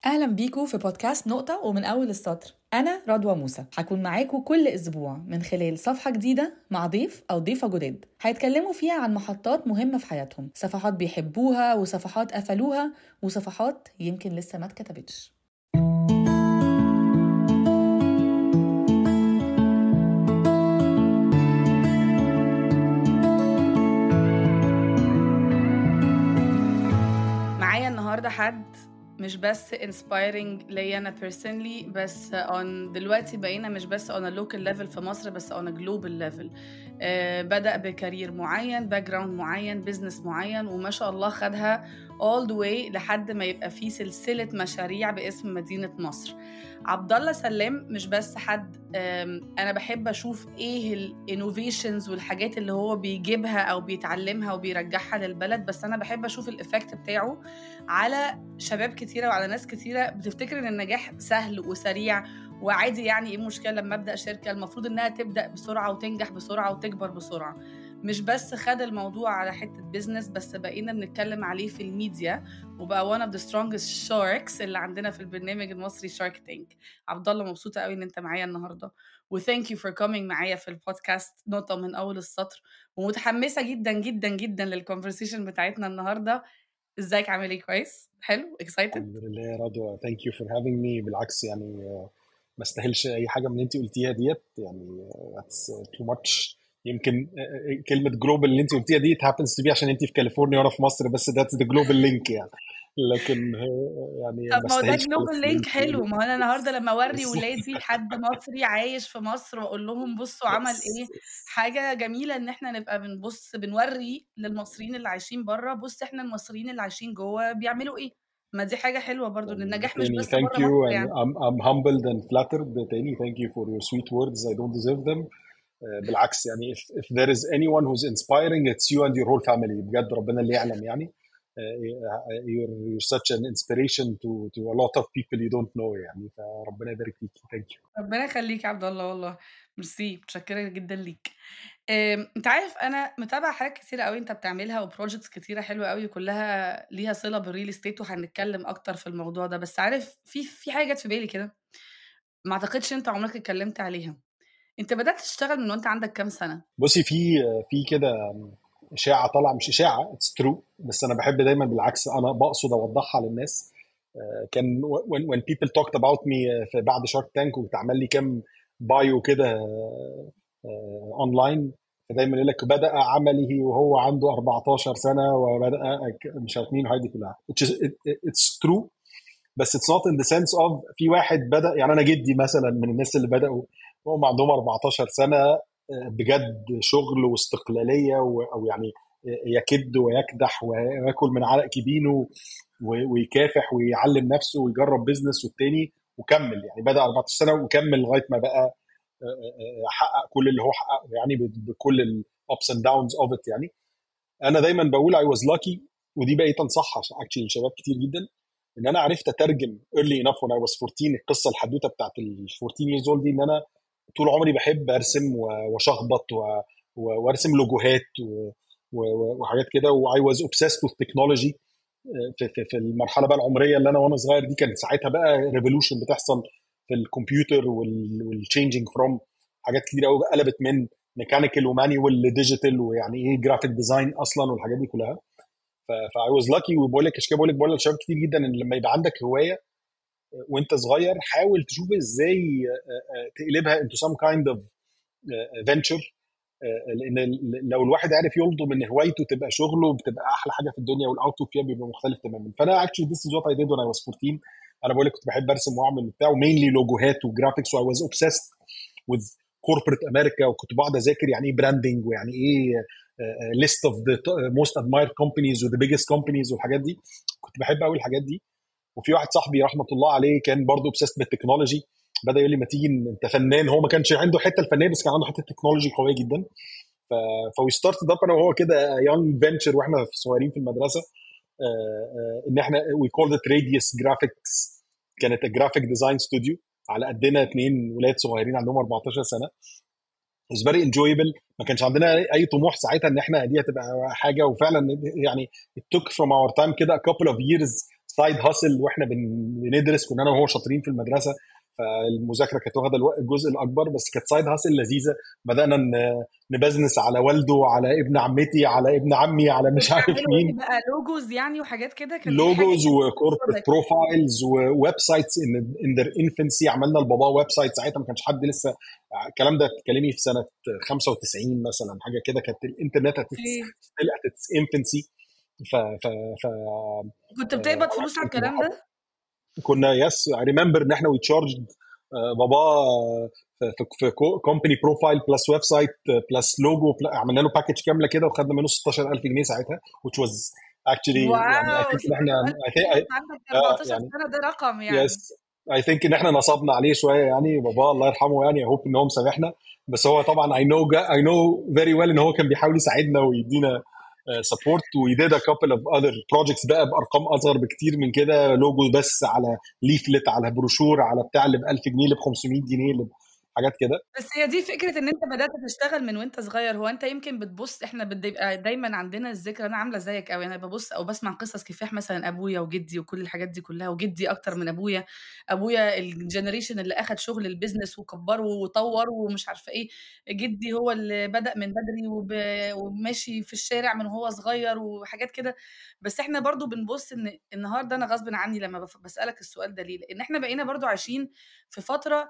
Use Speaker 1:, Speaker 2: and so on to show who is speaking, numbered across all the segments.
Speaker 1: أهلا بيكم في بودكاست نقطة ومن أول السطر أنا رضوى موسى هكون معاكم كل أسبوع من خلال صفحة جديدة مع ضيف أو ضيفة جداد هيتكلموا فيها عن محطات مهمة في حياتهم صفحات بيحبوها وصفحات قفلوها وصفحات يمكن لسه ما اتكتبتش معايا النهارده حد مش بس inspiring ليا انا personally بس on دلوقتي بقينا مش بس on a local level في مصر بس on a global level آه بدأ بكارير معين باك جراوند معين بزنس معين وما شاء الله خدها all the way لحد ما يبقى في سلسلة مشاريع باسم مدينة مصر عبد الله سلام مش بس حد انا بحب اشوف ايه الانوفيشنز والحاجات اللي هو بيجيبها او بيتعلمها وبيرجعها للبلد بس انا بحب اشوف الايفكت بتاعه على شباب كتيره وعلى ناس كتيره بتفتكر ان النجاح سهل وسريع وعادي يعني ايه المشكله لما ابدا شركه المفروض انها تبدا بسرعه وتنجح بسرعه وتكبر بسرعه مش بس خد الموضوع على حته بزنس بس بقينا بنتكلم عليه في الميديا وبقى one of the strongest sharks اللي عندنا في البرنامج المصري شارك تانك عبد الله مبسوطه قوي ان انت معايا النهارده وثانك يو فور كومينج معايا في البودكاست نقطه من اول السطر ومتحمسه جدا جدا جدا للكونفرسيشن بتاعتنا النهارده ازيك عامل ايه كويس حلو اكسايتد
Speaker 2: الحمد لله يا رضوى ثانك يو فور هافينج مي بالعكس يعني ما استاهلش اي حاجه من اللي انت قلتيها ديت يعني اتس تو ماتش يمكن كلمه جلوبال اللي انت قلتيها دي هابنز تو بي عشان انت في كاليفورنيا وانا في مصر بس ذاتس ذا جلوبال لينك يعني لكن يعني
Speaker 1: طب ما هو ده جلوبال لينك حلو ما هو انا النهارده لما اوري ولادي حد مصري عايش في مصر واقول لهم بصوا عمل ايه حاجه جميله ان احنا نبقى بنبص بنوري للمصريين اللي عايشين بره بص احنا المصريين اللي عايشين جوه بيعملوا ايه ما دي حاجه حلوه برضو ان النجاح مش بس
Speaker 2: thank you and يعني. I'm, I'm humbled and flattered تاني thank you for your sweet words I don't deserve them بالعكس يعني if, if there is anyone who's inspiring it's you and your whole family بجد ربنا اللي يعلم يعني you're, you're such an inspiration to to a lot of people you don't know يعني فربنا يبارك فيك ثانك يو
Speaker 1: ربنا يخليك يا عبد الله والله ميرسي متشكره جدا ليك انت عارف انا متابعه حاجات كتيره قوي انت بتعملها وبروجكتس كتيره حلوه قوي كلها ليها صله بالريل استيت وهنتكلم اكتر في الموضوع ده بس عارف في في حاجه جت في بالي كده ما اعتقدش انت عمرك اتكلمت عليها انت بدات تشتغل من وانت عندك كام سنه
Speaker 2: بصي في في كده اشاعه طالعه مش اشاعه اتس ترو بس انا بحب دايما بالعكس انا بقصد اوضحها للناس كان when, when people talked about me في بعد شارك تانك واتعمل لي كام بايو كده اونلاين فدايما يقول لك بدا عمله وهو عنده 14 سنه وبدا مش عارف مين هايدي كلها اتس ترو بس اتس نوت ان ذا سنس اوف في واحد بدا يعني انا جدي مثلا من الناس اللي بداوا وهم عندهم 14 سنه بجد شغل واستقلاليه او يعني يكد ويكدح وياكل من عرق كبينه ويكافح ويعلم نفسه ويجرب بيزنس والتاني وكمل يعني بدا 14 سنه وكمل لغايه ما بقى حقق كل اللي هو حققه يعني بكل الابس اند داونز اوف ات يعني انا دايما بقول اي واز لاكي ودي بقيت انصحها اكشلي لشباب كتير جدا ان انا عرفت اترجم ايرلي انف وانا واز 14 القصه الحدوته بتاعت ال 14 years old دي ان انا طول عمري بحب ارسم واشخبط وارسم لوجوهات وحاجات كده واي واز اوبسيست وذ تكنولوجي في, في, في المرحله بقى العمريه اللي انا وانا صغير دي كانت ساعتها بقى ريفولوشن بتحصل في الكمبيوتر والتشينجينج فروم حاجات كتير قوي قلبت من ميكانيكال ومانيوال لديجيتال ويعني ايه جرافيك ديزاين اصلا والحاجات دي كلها فاي واز لاكي وبقول لك عشان كده بقول لك بقول للشباب كتير جدا ان لما يبقى عندك هوايه وانت صغير حاول تشوف ازاي تقلبها into some kind of venture لان لو الواحد عارف يلضم ان هوايته تبقى شغله بتبقى احلى حاجه في الدنيا والاوتبوت فيها بيبقى مختلف تماما فانا اكشلي ذيس از وات اي ديد وانا واز 14 انا بقول لك كنت بحب ارسم واعمل وبتاع ومينلي لوجوهات وجرافيكس واي واز اوبسيست وذ كوربريت امريكا وكنت بقعد اذاكر يعني ايه براندنج ويعني ايه ليست اوف ذا موست ادمايرد كومبانيز وذا بيجست كومبانيز والحاجات دي كنت بحب قوي الحاجات دي وفي واحد صاحبي رحمه الله عليه كان برضه اوبسيست بالتكنولوجي بدا يقول لي ما تيجي انت فنان هو ما كانش عنده حته الفنيه بس كان عنده حته التكنولوجي قويه جدا ف فوي ستارتد اب انا وهو كده يونج فينشر واحنا صغيرين في المدرسه ان احنا وي كولد ات راديوس جرافيكس كانت جرافيك ديزاين ستوديو على قدنا اثنين ولاد صغيرين عندهم 14 سنه was very enjoyable ما كانش عندنا اي طموح ساعتها ان احنا دي هتبقى حاجه وفعلا يعني it took from our time كده a couple of years سايد هاسل واحنا بندرس كنا انا وهو شاطرين في المدرسه فالمذاكره كانت واخده الجزء الاكبر بس كانت سايد هاسل لذيذه بدانا نبزنس على والده على ابن عمتي على ابن عمي على مش عارف مين
Speaker 1: بقى لوجوز يعني وحاجات كده
Speaker 2: كان لوجوز وكوربريت بروفايلز وويب سايتس ان ان ذير انفنسي عملنا لبابا ويب سايت ساعتها ما كانش حد لسه الكلام ده بتتكلمي في سنه 95 مثلا حاجه كده كانت الانترنت ات اتس انفنسي ف ف ف
Speaker 1: كنت بتقبض فلوس على الكلام ده؟
Speaker 2: كنا يس اي ريمبر ان احنا وي تشارجد بابا في في كومباني بروفايل بلس ويب سايت بلس لوجو عملنا له باكج كامله كده وخدنا منه 16000 جنيه ساعتها which was actually
Speaker 1: واو
Speaker 2: يعني I think ان احنا I think I,
Speaker 1: عندك 14 يعني سنه ده رقم يعني
Speaker 2: yes I think ان احنا نصبنا عليه شويه يعني بابا الله يرحمه يعني I hope ان هو مسامحنا بس هو طبعا I know I know very well ان هو كان بيحاول يساعدنا ويدينا سبورت وي ديد ا كابل اوف اذر بروجكتس بقى بارقام اصغر بكتير من كده لوجو بس على ليفلت على بروشور على بتاع اللي ب 1000 جنيه اللي ب 500 جنيه اللي حاجات كده
Speaker 1: بس هي دي فكره ان انت بدات تشتغل من وانت صغير هو انت يمكن بتبص احنا بيبقى دايما عندنا الذكرى انا عامله زيك قوي انا ببص او بسمع قصص كفاح مثلا ابويا وجدي وكل الحاجات دي كلها وجدي اكتر من ابويا ابويا الجنريشن اللي اخد شغل البيزنس وكبره وطور ومش عارفه ايه جدي هو اللي بدا من بدري وب... وماشي في الشارع من هو صغير وحاجات كده بس احنا برضو بنبص ان النهارده انا غصب عني لما بسالك السؤال ده ليه لان احنا بقينا برضو عايشين في فتره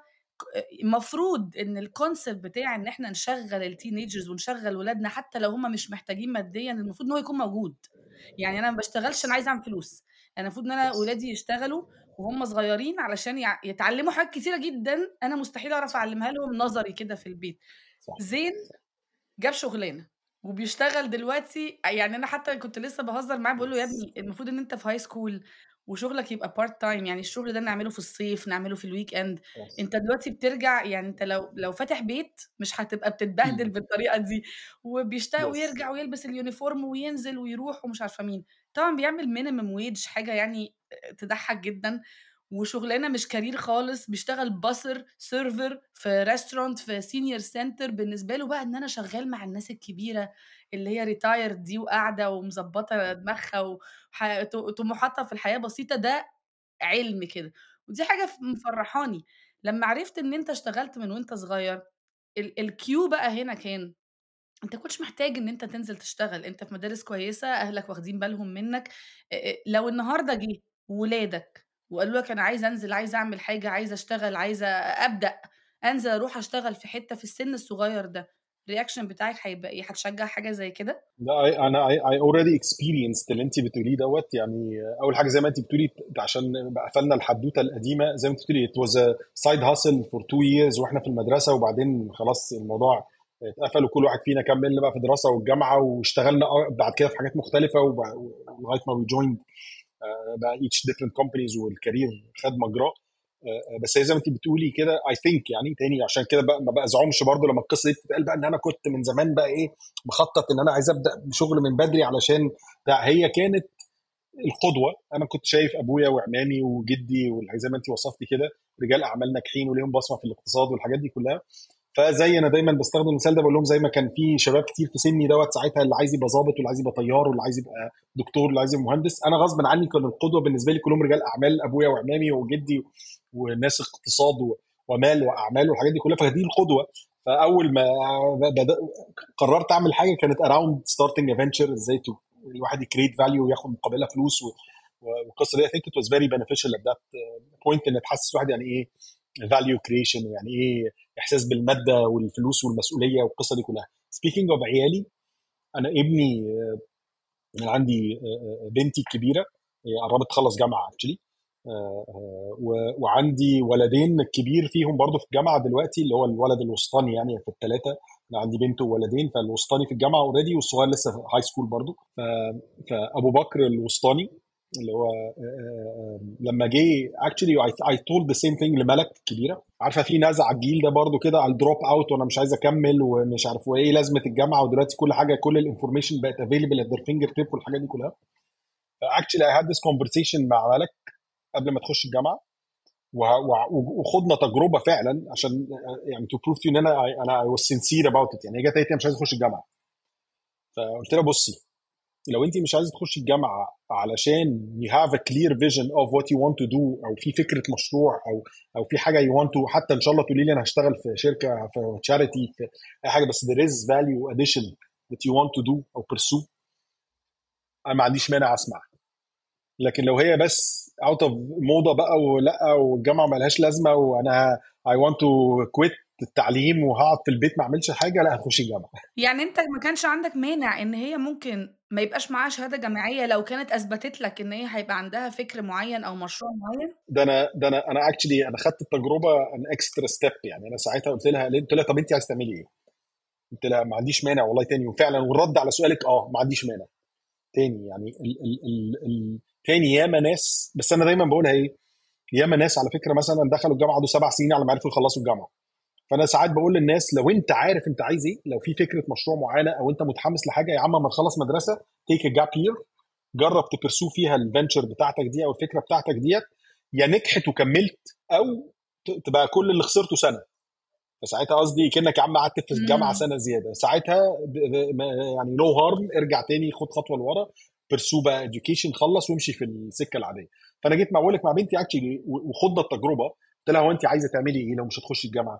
Speaker 1: المفروض ان الكونسيبت بتاع ان احنا نشغل التينيجرز ونشغل ولادنا حتى لو هم مش محتاجين ماديا المفروض ان هو يكون موجود يعني انا ما بشتغلش انا عايزه اعمل فلوس انا المفروض ان انا ولادي يشتغلوا وهم صغيرين علشان يتعلموا حاجات كتيره جدا انا مستحيل اعرف اعلمها لهم نظري كده في البيت زين جاب شغلانه وبيشتغل دلوقتي يعني انا حتى كنت لسه بهزر معاه بقول له يا ابني المفروض ان انت في هاي سكول وشغلك يبقى بارت تايم يعني الشغل ده نعمله في الصيف نعمله في الويك اند yes. انت دلوقتي بترجع يعني انت لو لو فاتح بيت مش هتبقى بتتبهدل بالطريقه دي وبيشتغل yes. ويرجع ويلبس اليونيفورم وينزل ويروح ومش عارفه مين طبعا بيعمل مينيمم ويج حاجه يعني تضحك جدا وشغلانه مش كارير خالص بيشتغل باسر سيرفر في ريستورانت في سينيور سنتر بالنسبه له بقى ان انا شغال مع الناس الكبيره اللي هي ريتاير دي وقاعده ومظبطه دماغها وطموحاتها في الحياه بسيطه ده علم كده ودي حاجه مفرحاني لما عرفت ان انت اشتغلت من وانت صغير الكيو بقى هنا كان انت كنتش محتاج ان انت تنزل تشتغل انت في مدارس كويسه اهلك واخدين بالهم منك لو النهارده جه ولادك وقالوا لك انا عايز انزل عايز اعمل حاجه عايز اشتغل عايزه ابدا انزل اروح اشتغل في حته في السن الصغير ده الرياكشن بتاعك هيبقى ايه هتشجع حاجه زي كده
Speaker 2: لا انا اي اوريدي اكسبيرينسد اللي انت بتقوليه دوت يعني اول حاجه زي ما انت بتقولي عشان قفلنا الحدوته القديمه زي ما انت بتقولي ات واز سايد هاسل فور تو ييرز واحنا في المدرسه وبعدين خلاص الموضوع اتقفل وكل واحد فينا كمل بقى في الدراسه والجامعه واشتغلنا بعد كده في حاجات مختلفه لغايه ما وي جويند بقى ايتش ديفرنت كومبانيز والكارير خد مجراه بس هي زي ما انت بتقولي كده اي ثينك يعني تاني عشان كده بقى ما بزعمش برضو لما القصه دي بتتقال بقى ان انا كنت من زمان بقى ايه مخطط ان انا عايز ابدا بشغل من بدري علشان هي كانت القدوه انا كنت شايف ابويا وعمامي وجدي زي ما انت وصفتي كده رجال اعمال ناجحين وليهم بصمه في الاقتصاد والحاجات دي كلها فزي انا دايما بستخدم المثال ده بقول لهم زي ما كان في شباب كتير في سني دوت ساعتها اللي عايز يبقى ظابط واللي عايز يبقى طيار واللي عايز يبقى دكتور واللي عايز يبقى مهندس انا غصب عني كان القدوه بالنسبه لي كلهم رجال اعمال ابويا وعمامي وجدي وناس اقتصاد ومال واعمال والحاجات دي كلها فدي القدوه فاول ما بدأ قررت اعمل حاجه كانت اراوند ستارتنج افنتشر ازاي الواحد يكريت فاليو وياخد مقابلها فلوس والقصه دي اي ثينك ات واز فيري بينيفيشال ات ذات بوينت ان تحسس واحد يعني ايه فاليو كريشن يعني ايه احساس بالماده والفلوس والمسؤوليه والقصه دي كلها سبيكينج اوف عيالي انا ابني انا عندي بنتي الكبيره قربت تخلص جامعه اكشلي وعندي ولدين الكبير فيهم برضه في الجامعه دلوقتي اللي هو الولد الوسطاني يعني في الثلاثه انا عندي بنت وولدين فالوسطاني في الجامعه اوريدي والصغير لسه في هاي سكول برضه فابو بكر الوسطاني اللي هو لما جه اكشلي اي تولد ذا سيم ثينج لملك كبيره عارفه في نزعه على الجيل ده برضو كده على الدروب اوت وانا مش عايز اكمل ومش عارف وايه لازمه الجامعه ودلوقتي كل حاجه كل الانفورميشن بقت افيلبل ات ذير فينجر تيب والحاجات دي كلها اكشلي اي هاد ذس كونفرسيشن مع ملك قبل ما تخش الجامعه وخدنا تجربه فعلا عشان يعني تو بروف ان انا انا اي واز سينسير اباوت ات يعني هي جت قالت لي مش عايز اخش الجامعه فقلت لها بصي لو انت مش عايزه تخشي الجامعه علشان you have a clear vision of what you want to do او في فكره مشروع او او في حاجه you want to حتى ان شاء الله تقولي لي انا هشتغل في شركه في charity في اي حاجه بس there is value addition that you want to do او pursue انا ما عنديش مانع اسمع لكن لو هي بس اوت اوف موضه بقى ولا والجامعه ملهاش لازمه وانا اي ونت تو كويت التعليم وهقعد في البيت ما اعملش حاجه لا هخش الجامعه
Speaker 1: يعني انت ما كانش عندك مانع ان هي ممكن ما يبقاش معاها شهاده جامعيه لو كانت اثبتت لك ان هي هيبقى عندها فكر معين او مشروع معين
Speaker 2: ده انا ده انا انا اكشلي انا خدت التجربه ان اكسترا ستيب يعني انا ساعتها قلت لها قلت لها طب انت عايز تعملي ايه؟ قلت لها ما عنديش مانع والله تاني وفعلا والرد على سؤالك اه ما عنديش مانع تاني يعني ال ال ال ال تاني ياما ناس بس انا دايما بقولها ايه ياما ناس على فكره مثلا دخلوا الجامعه قعدوا سبع سنين على ما عرفوا يخلصوا الجامعه فانا ساعات بقول للناس لو انت عارف انت عايز ايه لو في فكره مشروع معينه او انت متحمس لحاجه يا عم ما تخلص مدرسه تيك جاب يير جرب تبرسو فيها الفنتشر بتاعتك دي او الفكره بتاعتك ديت يا نجحت وكملت او تبقى كل اللي خسرته سنه فساعتها قصدي كانك يا عم قعدت في الجامعه سنه زياده ساعتها يعني نو هارم ارجع تاني خد خطوه لورا بيرسو بقى اديوكيشن خلص وامشي في السكه العاديه فانا جيت بقول لك مع بنتي اكشلي وخدنا التجربه قلت لها هو انت عايزه تعملي ايه لو مش هتخشي الجامعه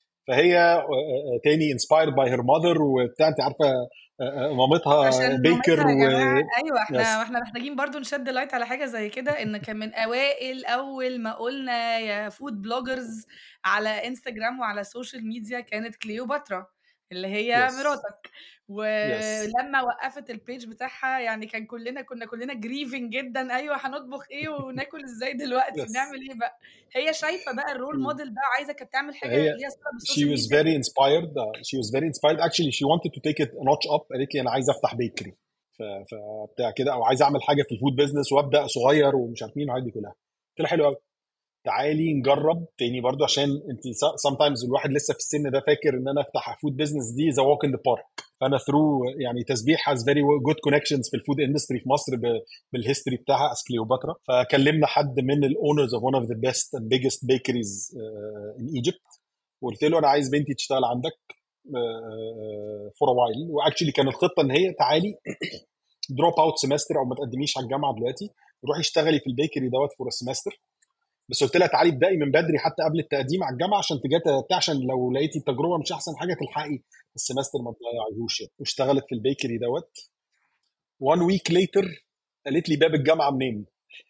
Speaker 2: فهي تاني انسبايرد باي هير ماذر وبتاع انت عارفه مامتها بيكر و...
Speaker 1: ايوه احنا yes. احنا محتاجين برضو نشد لايت على حاجه زي كده ان كان من اوائل اول ما قلنا يا فود بلوجرز على انستجرام وعلى السوشيال ميديا كانت كليوباترا اللي هي yes. مراتك ولما yes. وقفت البيج بتاعها يعني كان كلنا كنا كلنا جريفنج جدا ايوه هنطبخ ايه وناكل ازاي دلوقتي yes. نعمل ايه بقى هي شايفه بقى الرول موديل بقى عايزه كانت تعمل حاجه ليها
Speaker 2: she was very inspired uh, she was very inspired actually she wanted to take it a notch up قالت لي انا عايزه افتح بيكري فبتاع كده او عايزه اعمل حاجه في الفود بزنس وابدا صغير ومش عارف مين والحاجات دي كلها قلت لها حلو قوي تعالي نجرب تاني برضو عشان انت sometimes الواحد لسه في السن ده فاكر ان انا افتح فود بزنس دي ذا ووك ان ذا بارك فانا ثرو يعني تسبيح هاز فيري جود كونكشنز في الفود اندستري في مصر بالهيستوري بتاعها اس كليوباترا فكلمنا حد من الاونرز اوف ون اوف ذا بيست اند بيجست بيكريز ان ايجيبت وقلت له انا عايز بنتي تشتغل عندك فور ا وايل واكشلي كان الخطه ان هي تعالي دروب اوت سمستر او ما تقدميش على الجامعه دلوقتي روحي اشتغلي في البيكري دوت فور سمستر بس قلت لها تعالي ابدأي من بدري حتى قبل التقديم على الجامعه عشان تجي عشان لو لقيتي التجربه مش احسن حاجه تلحقي السمستر ما تضيعيهوش واشتغلت في البيكري دوت وان ويك ليتر قالت لي باب الجامعه منين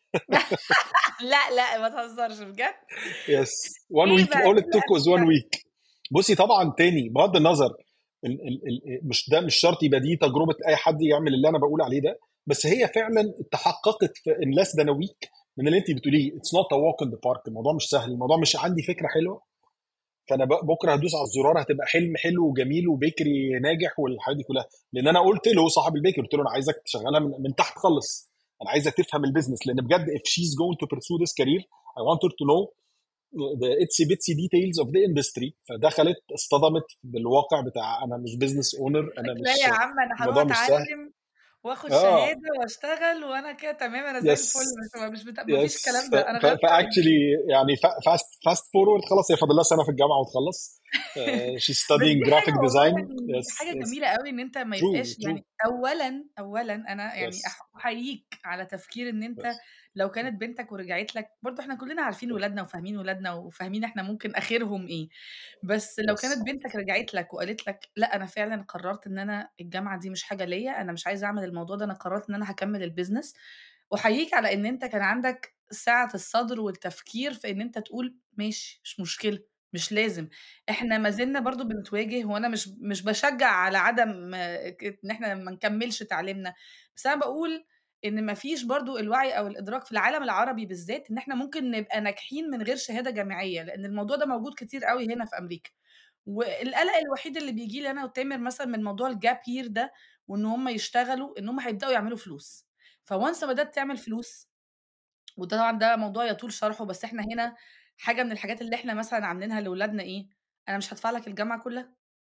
Speaker 1: لا لا ما تهزرش بجد
Speaker 2: يس وان ويك اول ات توك واز وان ويك بصي طبعا تاني بغض النظر ال ال ال مش ده مش شرط يبقى دي تجربه اي حد يعمل اللي انا بقول عليه ده بس هي فعلا تحققت في ان ليس ذان ويك من اللي انت بتقوليه اتس نوت ا ووك ان ذا بارك الموضوع مش سهل الموضوع مش عندي فكره حلوه فانا بكره هدوس على الزرار هتبقى حلم حلو وجميل وبيكري ناجح والحاجات دي كلها لان انا قلت له صاحب البيكري قلت له انا عايزك تشغلها من, من تحت خالص انا عايزه تفهم البيزنس لان بجد if she's going to pursue this career I want her to know the itsy bitsy details of the industry فدخلت اصطدمت بالواقع بتاع انا مش بزنس اونر انا مش
Speaker 1: لا يا عم انا هروح اتعلم واخد آه. شهاده واشتغل وانا كده تمام انا زي الفل مش بتا... مفيش الكلام ده انا
Speaker 2: فاكشلي يعني فاست فاست فورورد خلاص هي فاضل لها سنه في الجامعه وتخلص شي ستادينج جرافيك ديزاين
Speaker 1: حاجه جميله قوي ان انت ما يبقاش يعني اولا اولا انا يعني احييك على تفكير ان انت لو كانت بنتك ورجعت لك برضه احنا كلنا عارفين ولادنا وفاهمين ولادنا وفاهمين احنا ممكن اخرهم ايه بس لو كانت بنتك رجعت لك وقالت لك لا انا فعلا قررت ان انا الجامعه دي مش حاجه ليا انا مش عايزه اعمل الموضوع ده انا قررت ان انا هكمل البيزنس احييك على ان انت كان عندك سعه الصدر والتفكير في ان انت تقول ماشي مش مشكله مش لازم احنا ما زلنا برضو بنتواجه وانا مش مش بشجع على عدم ان احنا ما نكملش تعليمنا بس انا بقول ان ما فيش برضو الوعي او الادراك في العالم العربي بالذات ان احنا ممكن نبقى ناجحين من غير شهاده جامعيه لان الموضوع ده موجود كتير قوي هنا في امريكا والقلق الوحيد اللي بيجي لي انا وتامر مثلا من موضوع الجاب يير ده وان هم يشتغلوا ان هم هيبداوا يعملوا فلوس فوانس ما بدات تعمل فلوس وده طبعا ده موضوع يطول شرحه بس احنا هنا حاجه من الحاجات اللي احنا مثلا عاملينها لاولادنا ايه انا مش هدفع لك الجامعه كلها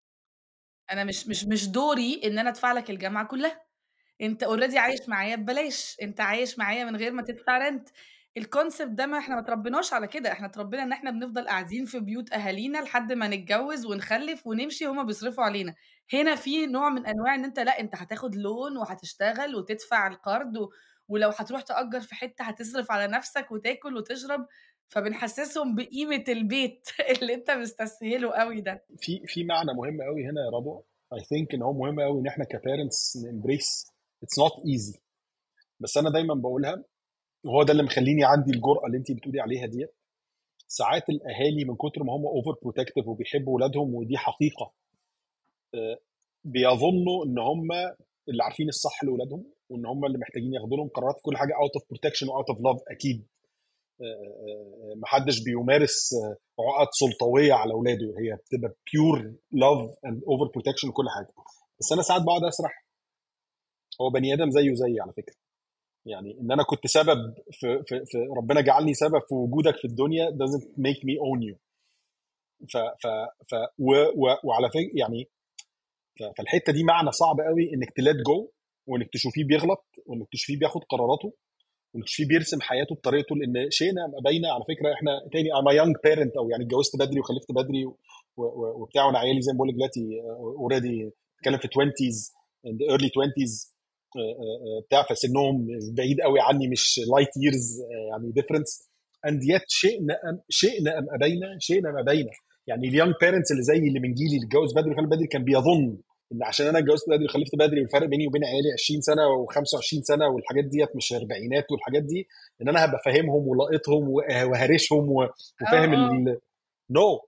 Speaker 1: انا مش مش مش دوري ان انا ادفع لك الجامعه كلها انت اوريدي عايش معايا ببلاش انت عايش معايا من غير ما تدفع رنت الكونسبت ده ما احنا ما تربيناش على كده احنا اتربينا ان احنا بنفضل قاعدين في بيوت اهالينا لحد ما نتجوز ونخلف ونمشي هما بيصرفوا علينا هنا في نوع من انواع ان انت لا انت هتاخد لون وهتشتغل وتدفع القرض و... ولو هتروح تأجر في حتة هتصرف على نفسك وتاكل وتشرب فبنحسسهم بقيمة البيت اللي انت مستسهله قوي ده
Speaker 2: في في معنى مهم قوي هنا يا رضوى اي ثينك ان هو مهم قوي ان احنا كبيرنتس نمبريس اتس نوت ايزي بس انا دايما بقولها وهو ده اللي مخليني عندي الجرأه اللي انت بتقولي عليها ديت ساعات الاهالي من كتر ما هم اوفر بروتكتيف وبيحبوا اولادهم ودي حقيقه آه، بيظنوا ان هم اللي عارفين الصح لاولادهم وان هم اللي محتاجين ياخدوا لهم قرارات في كل حاجه اوت اوف بروتكشن واوت اوف لاف اكيد آه، آه، محدش بيمارس عقد سلطويه على اولاده هي بتبقى بيور لاف اند اوفر بروتكشن وكل حاجه بس انا ساعات بقعد اسرح هو بني ادم زيه زيي على فكره يعني ان انا كنت سبب في, في, في ربنا جعلني سبب في وجودك في الدنيا doesn't make me own you ف ف ف و و وعلى فكره يعني فالحته دي معنى صعب قوي انك تلات جو وانك تشوفيه بيغلط وانك تشوفيه بياخد قراراته وانك تشوفيه بيرسم حياته بطريقته لان شئنا ما بين على فكره احنا تاني ام يونج بيرنت او يعني اتجوزت بدري وخلفت بدري وبتاع وانا عيالي زي ما بقول لك دلوقتي اوريدي بتكلم في 20s and early 20s بتاع فسنهم بعيد قوي عني مش لايت ييرز يعني ديفرنس اند يت شئنا ام شئنا ام ابينا شئنا ام ابينا يعني اليونج بيرنتس اللي زي اللي من جيلي اللي اتجوز بدري وخلف بدري كان بيظن ان عشان انا اتجوزت بدري وخلفت بدري والفرق بيني وبين عيالي 20 سنه و25 سنه والحاجات ديت مش اربعينات والحاجات دي ان انا هبقى فاهمهم ولاقطهم وهرشهم وفاهم ال نو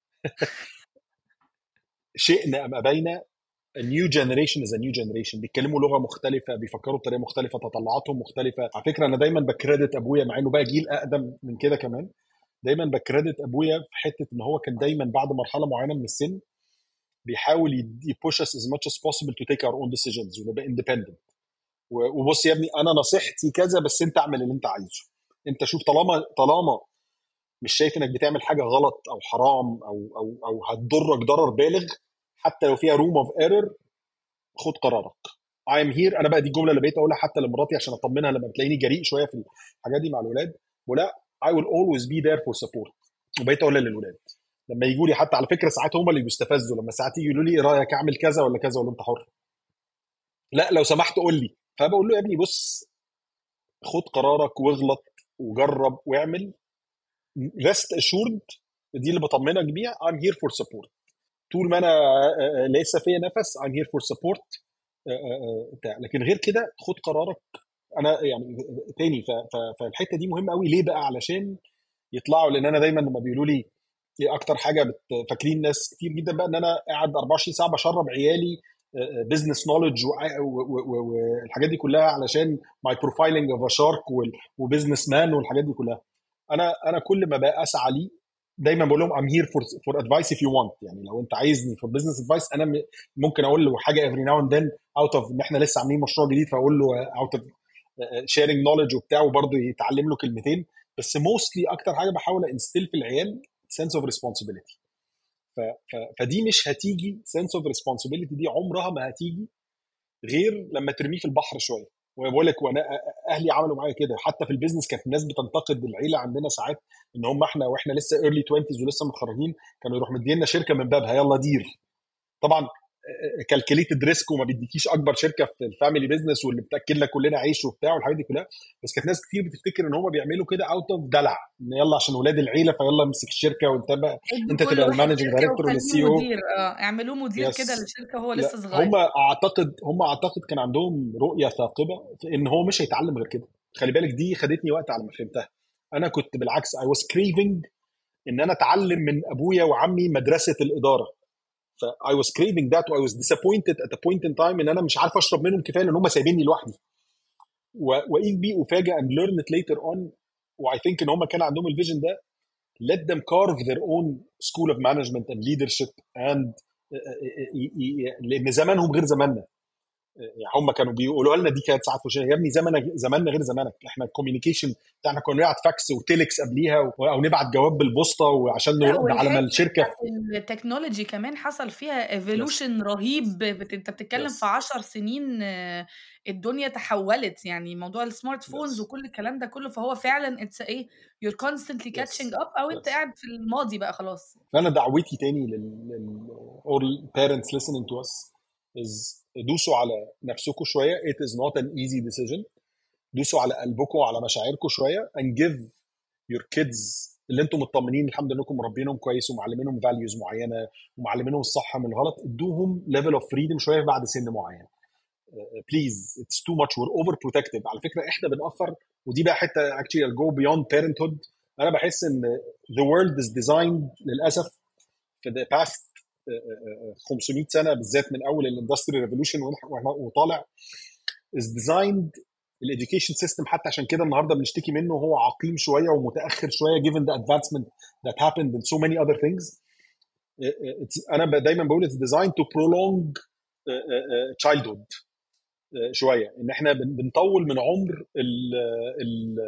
Speaker 2: شئنا ام ابينا a new generation is a new generation بيتكلموا لغه مختلفه بيفكروا بطريقه مختلفه تطلعاتهم مختلفه على فكره انا دايما بكريدت ابويا مع انه بقى جيل اقدم من كده كمان دايما بكريدت ابويا في حته ان هو كان دايما بعد مرحله معينه من السن بيحاول يبوش اس as much as possible to take our own decisions ونبقى independent وبص يا ابني انا نصيحتي كذا بس انت اعمل اللي انت عايزه انت شوف طالما طالما مش شايف انك بتعمل حاجه غلط او حرام او او او هتضرك ضرر بالغ حتى لو فيها روم اوف ايرور خد قرارك اي ام هير انا بقى دي الجمله اللي بقيت اقولها حتى لمراتي عشان اطمنها لما بتلاقيني جريء شويه في الحاجات دي مع الاولاد ولا اي ويل اولويز بي ذير فور سبورت وبقيت اقولها للاولاد لما يجوا لي حتى على فكره ساعات هم اللي بيستفزوا لما ساعات يجوا لي ايه رايك اعمل كذا ولا كذا ولا انت حر لا لو سمحت قول لي فبقول له يا ابني بص خد قرارك واغلط وجرب واعمل ريست اشورد دي اللي بطمنك بيها I'm here for support طول ما انا لسه فيا نفس I'm here for support بتاع لكن غير كده خد قرارك انا يعني تاني فالحته دي مهمه قوي ليه بقى علشان يطلعوا لان انا دايما لما بيقولوا لي ايه اكتر حاجه فاكرين ناس كتير جدا بقى ان انا قاعد 24 ساعه بشرب عيالي بزنس نولج والحاجات دي كلها علشان ماي بروفايلنج اوف شارك وبزنس مان والحاجات دي كلها انا انا كل ما بقى اسعى لي دايما بقول لهم ام هير فور فور ادفايس اف يو وانت يعني لو انت عايزني في بزنس ادفايس انا ممكن اقول له حاجه افري ناو اند ذن اوت اوف ان احنا لسه عاملين مشروع جديد فاقول له اوت اوف شيرنج نولج وبتاع وبرضه يتعلم له كلمتين بس موستلي اكتر حاجه بحاول انستيل في العيال سنس اوف ريسبونسبيلتي فدي مش هتيجي سنس اوف ريسبونسبيلتي دي عمرها ما هتيجي غير لما ترميه في البحر شويه وبقول لك وانا اهلي عملوا معايا كده حتى في البيزنس كانت الناس بتنتقد العيله عندنا ساعات ان هم احنا واحنا لسه ايرلي 20 ولسه متخرجين كانوا يروح مدينا شركه من بابها يلا دير طبعا كالكليتد ريسك وما بيديكيش اكبر شركه في الفاميلي بيزنس واللي بتاكل لك كلنا عيش وبتاع والحاجات دي كلها بس كانت ناس كتير بتفتكر ان هم بيعملوا كده اوت اوف دلع ان يلا عشان ولاد العيله فيلا امسك الشركه وانت بقى انت تبقى المانجنج دايركتور ولا السي او
Speaker 1: مدير اه اعملوه مدير كده للشركه هو لسه صغير
Speaker 2: هم اعتقد هم اعتقد كان عندهم رؤيه ثاقبه في ان هو مش هيتعلم غير كده خلي بالك دي خدتني وقت على ما فهمتها انا كنت بالعكس اي واز كريفنج ان انا اتعلم من ابويا وعمي مدرسه الاداره ف I was craving that و I was disappointed at a point in time ان انا مش عارف اشرب منهم كفايه لان هم سايبيني لوحدي واف بي افاجئ and learn it later on و I think ان هم كان عندهم الفيجن ده let them carve their own school of management and leadership and لان زمانهم غير زماننا يعني هم كانوا بيقولوا لنا دي كانت ساعات وشيء يا ابني زمنك زماننا غير زمانك احنا الكوميونيكيشن بتاعنا كنا نبعت فاكس وتيلكس قبليها او نبعت جواب بالبوسطه وعشان على ما الشركه
Speaker 1: التكنولوجي كمان حصل فيها ايفولوشن رهيب انت بتتكلم yes. في 10 سنين الدنيا تحولت يعني موضوع السمارت فونز yes. وكل الكلام ده كله فهو فعلا اتس ايه يور كونستنتلي كاتشنج اب او انت yes. قاعد في الماضي بقى خلاص
Speaker 2: فانا دعوتي تاني لل all parents listening to us is دوسوا على نفسكم شويه it is not an easy decision دوسوا على قلبكم وعلى مشاعركم شويه and give your kids اللي انتم مطمنين الحمد لله انكم مربينهم كويس ومعلمينهم فاليوز معينه ومعلمينهم الصح من الغلط ادوهم ليفل اوف فريدم شويه بعد سن معين بليز اتس تو ماتش وير اوفر بروتكتيف على فكره احنا بنأثر ودي بقى حته اكشلي جو بيوند بيرنتهود انا بحس ان ذا وورلد از ديزايند للاسف في ذا باست 500 سنه بالذات من اول الاندستري ريفولوشن وطالع از ديزايند الاديوكيشن سيستم حتى عشان كده النهارده بنشتكي منه هو عقيم شويه ومتاخر شويه given the advancement that happened in so many other things انا دايما بقول it's designed to prolong childhood شويه ان احنا بنطول من عمر ال ال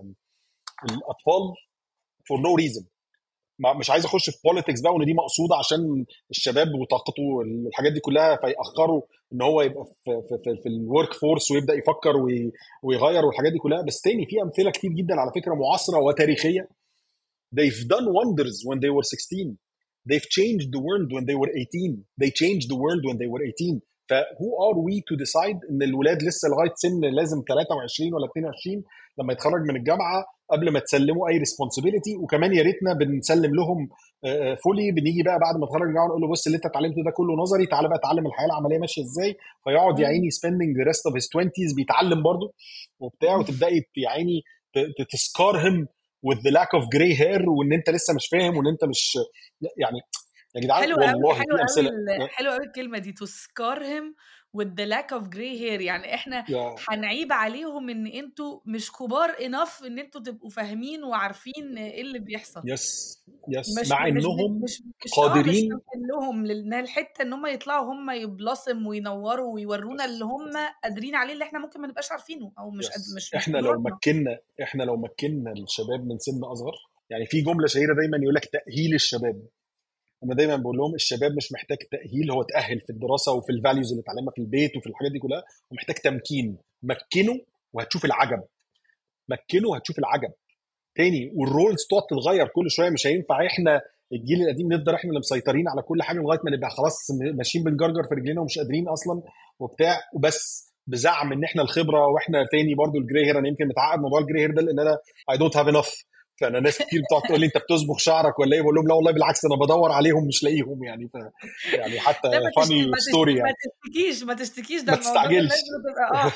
Speaker 2: الاطفال for no reason مش عايز اخش في بوليتكس بقى وان دي مقصوده عشان الشباب وطاقته والحاجات دي كلها فيأخروا ان هو يبقى في في, في, في الورك فورس ويبدا يفكر ويغير والحاجات دي كلها بس تاني في امثله كتير جدا على فكره معاصره وتاريخيه they've done wonders when they were 16 they've changed the world when they were 18 they changed the world when they were 18 فهو ار وي تو ديسايد ان الولاد لسه لغايه سن لازم 23 ولا 22 لما يتخرج من الجامعه قبل ما تسلموا اي ريسبونسبيلتي وكمان يا ريتنا بنسلم لهم فولي بنيجي بقى بعد ما تخرج من الجامعه نقول له بص اللي انت اتعلمته ده كله نظري تعالى بقى اتعلم الحياه العمليه ماشيه ازاي فيقعد يا عيني سبيندنج ذا ريست اوف هيز 20 بيتعلم برضه وبتاع وتبداي يا عيني تسكارهم with the lack of gray hair وان انت لسه مش فاهم وان انت مش يعني يا جدعان
Speaker 1: حلو والله حلو قوي حلو قوي الكلمه دي تسكارهم with the lack of gray hair يعني احنا yeah. هنعيب عليهم ان انتوا مش كبار انف ان انتوا تبقوا فاهمين وعارفين ايه اللي بيحصل
Speaker 2: يس يس مع انهم مش مش قادرين
Speaker 1: مش لهم الحته ان هم يطلعوا هم يبلصم وينوروا ويورونا اللي هم قادرين عليه اللي احنا ممكن ما نبقاش عارفينه او مش
Speaker 2: yes. مش احنا لو مكنا احنا لو مكنا الشباب من سن اصغر يعني في جمله شهيره دايما يقول لك تاهيل الشباب انا دايما بقول لهم الشباب مش محتاج تاهيل هو تاهل في الدراسه وفي الفاليوز اللي اتعلمها في البيت وفي الحاجات دي كلها ومحتاج تمكين مكنه وهتشوف العجب مكنه وهتشوف العجب تاني والرولز تقعد تتغير كل شويه مش هينفع احنا الجيل القديم نفضل احنا اللي مسيطرين على كل حاجه لغايه ما نبقى خلاص ماشيين بنجرجر في رجلينا ومش قادرين اصلا وبتاع وبس بزعم ان احنا الخبره واحنا تاني برضو الجري هير انا يمكن متعقد موضوع الجري هير ده لان انا اي دونت هاف انف فانا ناس كتير بتقعد تقول لي انت بتصبغ شعرك ولا ايه بقول لهم لا والله بالعكس انا بدور عليهم مش لاقيهم يعني ف يعني حتى فاني ستوري
Speaker 1: يعني ما تشتكيش ما تشتكيش ده
Speaker 2: ما تستعجلش
Speaker 1: اه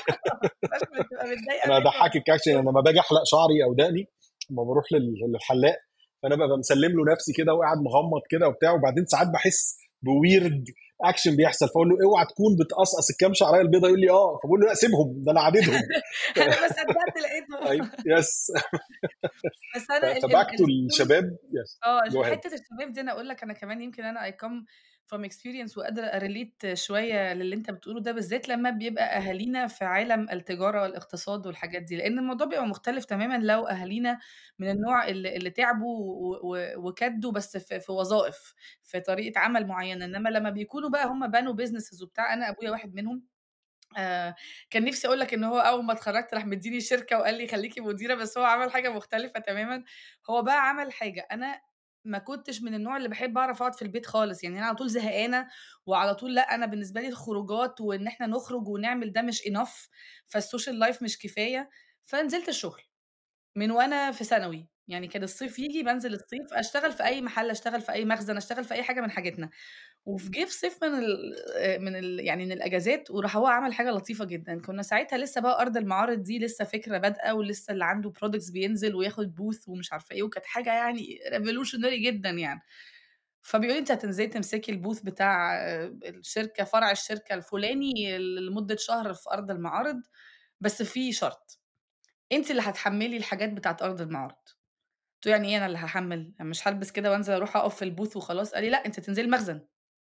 Speaker 2: انا اضحكك اكشن انا لما باجي احلق شعري او دقني لما بروح للحلاق فانا ببقى مسلم له نفسي كده وقاعد مغمض كده وبتاع وبعدين ساعات بحس بويرد اكشن بيحصل فاقول له اوعى تكون بتقصقص الكام شعرايه البيضاء يقول لي اه فبقول له لا سيبهم ده انا عاددهم
Speaker 1: انا ما صدقت لقيتهم
Speaker 2: يس بس انا فباك تو الشباب يس
Speaker 1: اه حته الشباب دي انا اقول لك انا كمان يمكن انا اي كم فروم اكسبيرينس وقادره اريليت شويه للي انت بتقوله ده بالذات لما بيبقى اهالينا في عالم التجاره والاقتصاد والحاجات دي لان الموضوع بيبقى مختلف تماما لو اهالينا من النوع اللي, اللي تعبوا وكدوا بس في, في وظائف في طريقه عمل معينه انما لما بيكونوا بقى هم بنوا بيزنسز وبتاع انا ابويا واحد منهم آه كان نفسي اقول لك ان هو اول ما اتخرجت راح مديني شركه وقال لي خليكي مديره بس هو عمل حاجه مختلفه تماما هو بقى عمل حاجه انا ما كنتش من النوع اللي بحب اعرف اقعد في البيت خالص يعني انا على طول زهقانه وعلى طول لا انا بالنسبه لي الخروجات وان احنا نخرج ونعمل ده مش انف فالسوشيال لايف مش كفايه فنزلت الشغل من وانا في ثانوي يعني كان الصيف يجي بنزل الصيف اشتغل في اي محل اشتغل في اي مخزن اشتغل في اي حاجه من حاجتنا وفي جه في صيف من ال من ال يعني من الاجازات وراح هو عمل حاجه لطيفه جدا كنا ساعتها لسه بقى ارض المعارض دي لسه فكره بادئه ولسه اللي عنده برودكتس بينزل وياخد بوث ومش عارفه ايه وكانت حاجه يعني ريفولوشنري جدا يعني فبيقول انت هتنزلي تمسكي البوث بتاع الشركه فرع الشركه الفلاني لمده شهر في ارض المعارض بس في شرط انت اللي هتحملي الحاجات بتاعت ارض المعارض قلت يعني ايه انا اللي هحمل مش هلبس كده وانزل اروح اقف في البوث وخلاص قال لي لا انت تنزلي المخزن